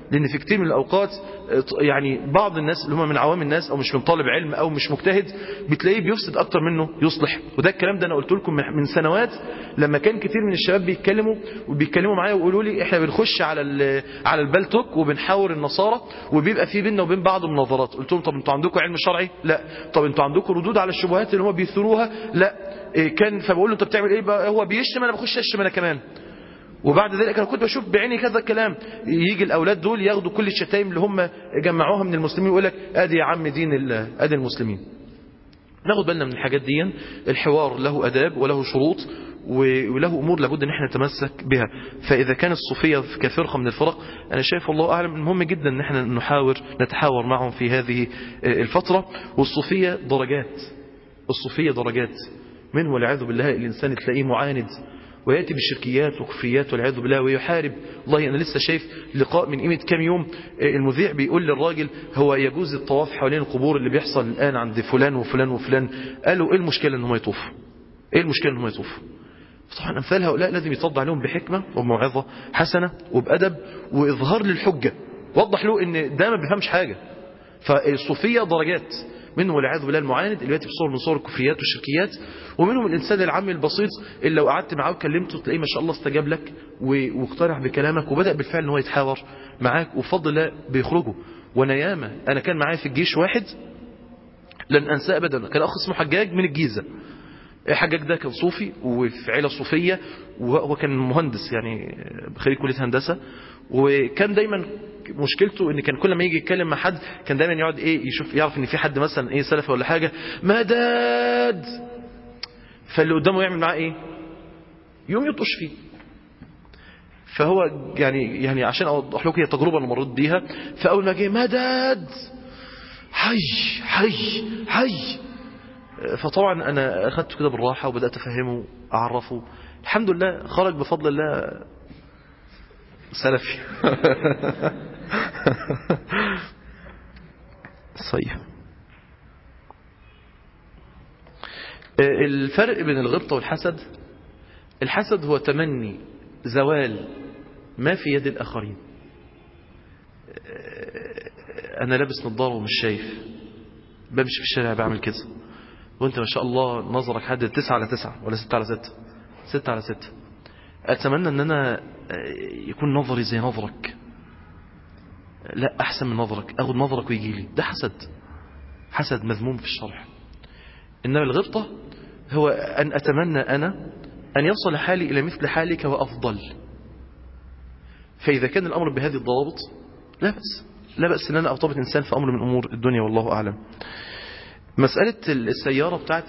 لأن في كتير من الأوقات يعني بعض الناس اللي هم من عوام الناس أو مش من طالب علم أو مش مجتهد بتلاقيه بيفسد أكتر منه يصلح وده الكلام ده أنا قلت لكم من سنوات لما كان كتير من الشباب بيتكلموا وبيتكلموا معايا ويقولوا لي احنا بنخش على على البلتوك وبنحاور النصارى وبيبقى في بيننا وبين بعض مناظرات قلت لهم طب انتوا عندكم علم شرعي لا طب انتوا عندكم ردود على الشبهات اللي هم بيثروها لا إيه كان فبقول له انت بتعمل ايه بقى هو بيشتم انا بخش اشتم انا كمان وبعد ذلك انا كنت بشوف بعيني كذا الكلام يجي الاولاد دول ياخدوا كل الشتايم اللي هم جمعوها من المسلمين ويقول لك ادي يا عم دين الله ادي المسلمين ناخد بالنا من الحاجات دي الحوار له اداب وله شروط وله امور لابد ان احنا نتمسك بها فاذا كان الصوفيه كفرقه من الفرق انا شايف الله اعلم مهم جدا ان احنا نحاور نتحاور معهم في هذه الفتره والصوفيه درجات الصوفيه درجات منه والعياذ بالله الانسان تلاقيه معاند ويأتي بالشركيات وكفريات والعياذ بالله ويحارب والله أنا لسه شايف لقاء من قيمة كام يوم المذيع بيقول للراجل هو يجوز الطواف حوالين القبور اللي بيحصل الآن عند فلان وفلان وفلان قالوا إيه المشكلة إنهم يطوفوا إيه المشكلة إنهم يطوفوا طبعا أمثال هؤلاء لازم يتضع عليهم بحكمة وموعظة حسنة وبأدب وإظهار للحجة وضح له إن ده ما بيفهمش حاجة فالصوفية درجات منهم والعياذ بالله المعاند اللي ياتي بصور من صور الكفريات والشركيات ومنهم الانسان العام البسيط اللي لو قعدت معاه وكلمته تلاقيه ما شاء الله استجاب لك واقترح بكلامك وبدا بالفعل ان هو يتحاور معاك وبفضل الله بيخرجوا وانا ياما انا كان معايا في الجيش واحد لن انساه ابدا كان اخ اسمه حجاج من الجيزه حجاج ده كان صوفي وفي عيله صوفيه وهو كان مهندس يعني خريج كليه هندسه وكان دايما مشكلته ان كان كل ما يجي يتكلم مع حد كان دايما يقعد ايه يشوف يعرف ان في حد مثلا ايه سلفي ولا حاجه مداد فاللي قدامه يعمل معاه ايه يوم يطش فيه فهو يعني يعني عشان اوضح لكم هي تجربه انا مريت بيها فاول ما جه مداد حي حي حي فطبعا انا اخدته كده بالراحه وبدات افهمه اعرفه الحمد لله خرج بفضل الله سلفي صحيح الفرق بين الغبطة والحسد الحسد هو تمني زوال ما في يد الآخرين أنا لابس نظارة ومش شايف بمشي في الشارع بعمل كده وانت ما شاء الله نظرك حد تسعة على تسعة ولا ستة على ستة ستة على ستة أتمنى أن أنا يكون نظري زي نظرك لا أحسن من نظرك أخذ نظرك ويجي لي ده حسد حسد مذموم في الشرع إنما الغبطة هو أن أتمنى أنا أن يصل حالي إلى مثل حالك وأفضل فإذا كان الأمر بهذه الضوابط لا بأس لا بأس أن أنا أرتبط إنسان في أمر من أمور الدنيا والله أعلم مسألة السيارة بتاعت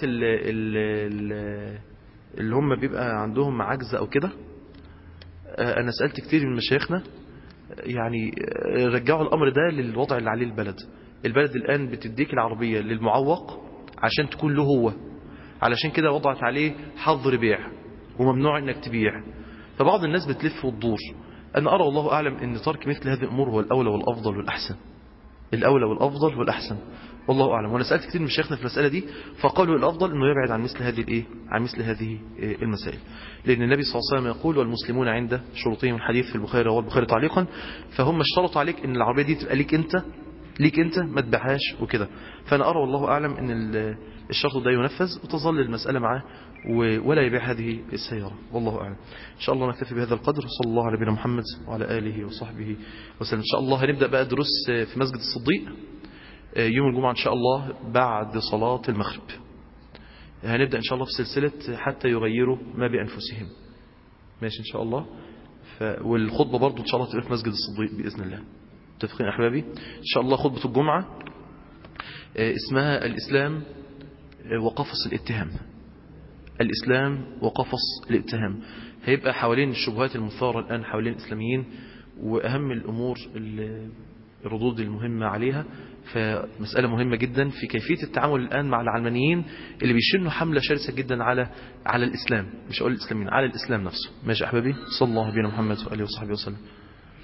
اللي هم بيبقى عندهم عجز أو كده أنا سألت كتير من مشايخنا يعني رجعوا الأمر ده للوضع اللي عليه البلد البلد الآن بتديك العربية للمعوق عشان تكون له هو علشان كده وضعت عليه حظر بيع وممنوع انك تبيع فبعض الناس بتلف وتدور أنا أرى والله أعلم أن ترك مثل هذه الأمور هو الأولى والأفضل والأحسن الأولى والأفضل والأحسن والله أعلم وأنا سألت كثير من شيخنا في المسألة دي فقالوا الأفضل أنه يبعد عن مثل هذه الإيه؟ عن مثل هذه المسائل لأن النبي صلى الله عليه وسلم يقول والمسلمون عند شروطهم الحديث في البخاري رواه البخاري تعليقا فهم اشترطوا عليك أن العربية دي تبقى ليك أنت ليك أنت ما تبيعهاش وكده فأنا أرى والله أعلم أن الشرط ده ينفذ وتظل المسألة معاه ولا يبيع هذه السيارة والله أعلم إن شاء الله نكتفي بهذا القدر صلى الله على نبينا محمد وعلى آله وصحبه وسلم إن شاء الله هنبدأ بقى دروس في مسجد الصديق يوم الجمعة إن شاء الله بعد صلاة المغرب هنبدأ إن شاء الله في سلسلة حتى يغيروا ما بأنفسهم ماشي إن شاء الله ف... والخطبة برضو إن شاء الله تبقى في مسجد الصديق بإذن الله متفقين أحبابي إن شاء الله خطبة الجمعة اسمها الإسلام وقفص الاتهام الإسلام وقفص الاتهام هيبقى حوالين الشبهات المثارة الآن حوالين الإسلاميين وأهم الأمور الردود المهمة عليها فمسألة مهمة جدا في كيفية التعامل الآن مع العلمانيين اللي بيشنوا حملة شرسة جدا على على الإسلام مش أقول الإسلاميين على الإسلام نفسه ماشي أحبابي صلى الله بنا محمد وآله وصحبه وسلم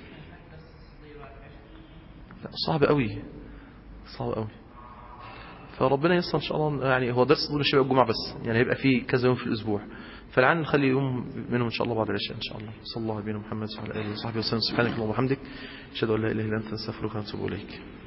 لا صعب قوي صعب قوي فربنا يسر ان شاء الله يعني هو درس دون الشباب الجمعه بس يعني هيبقى فيه كذا يوم في الاسبوع فلعل نخلي يوم منهم ان شاء الله بعد العشاء ان شاء الله صلى الله على نبينا محمد وعلى اله وصحبه وسلم سبحانك اللهم وبحمدك اشهد ان لا اله الا انت نستغفرك ونتوب اليك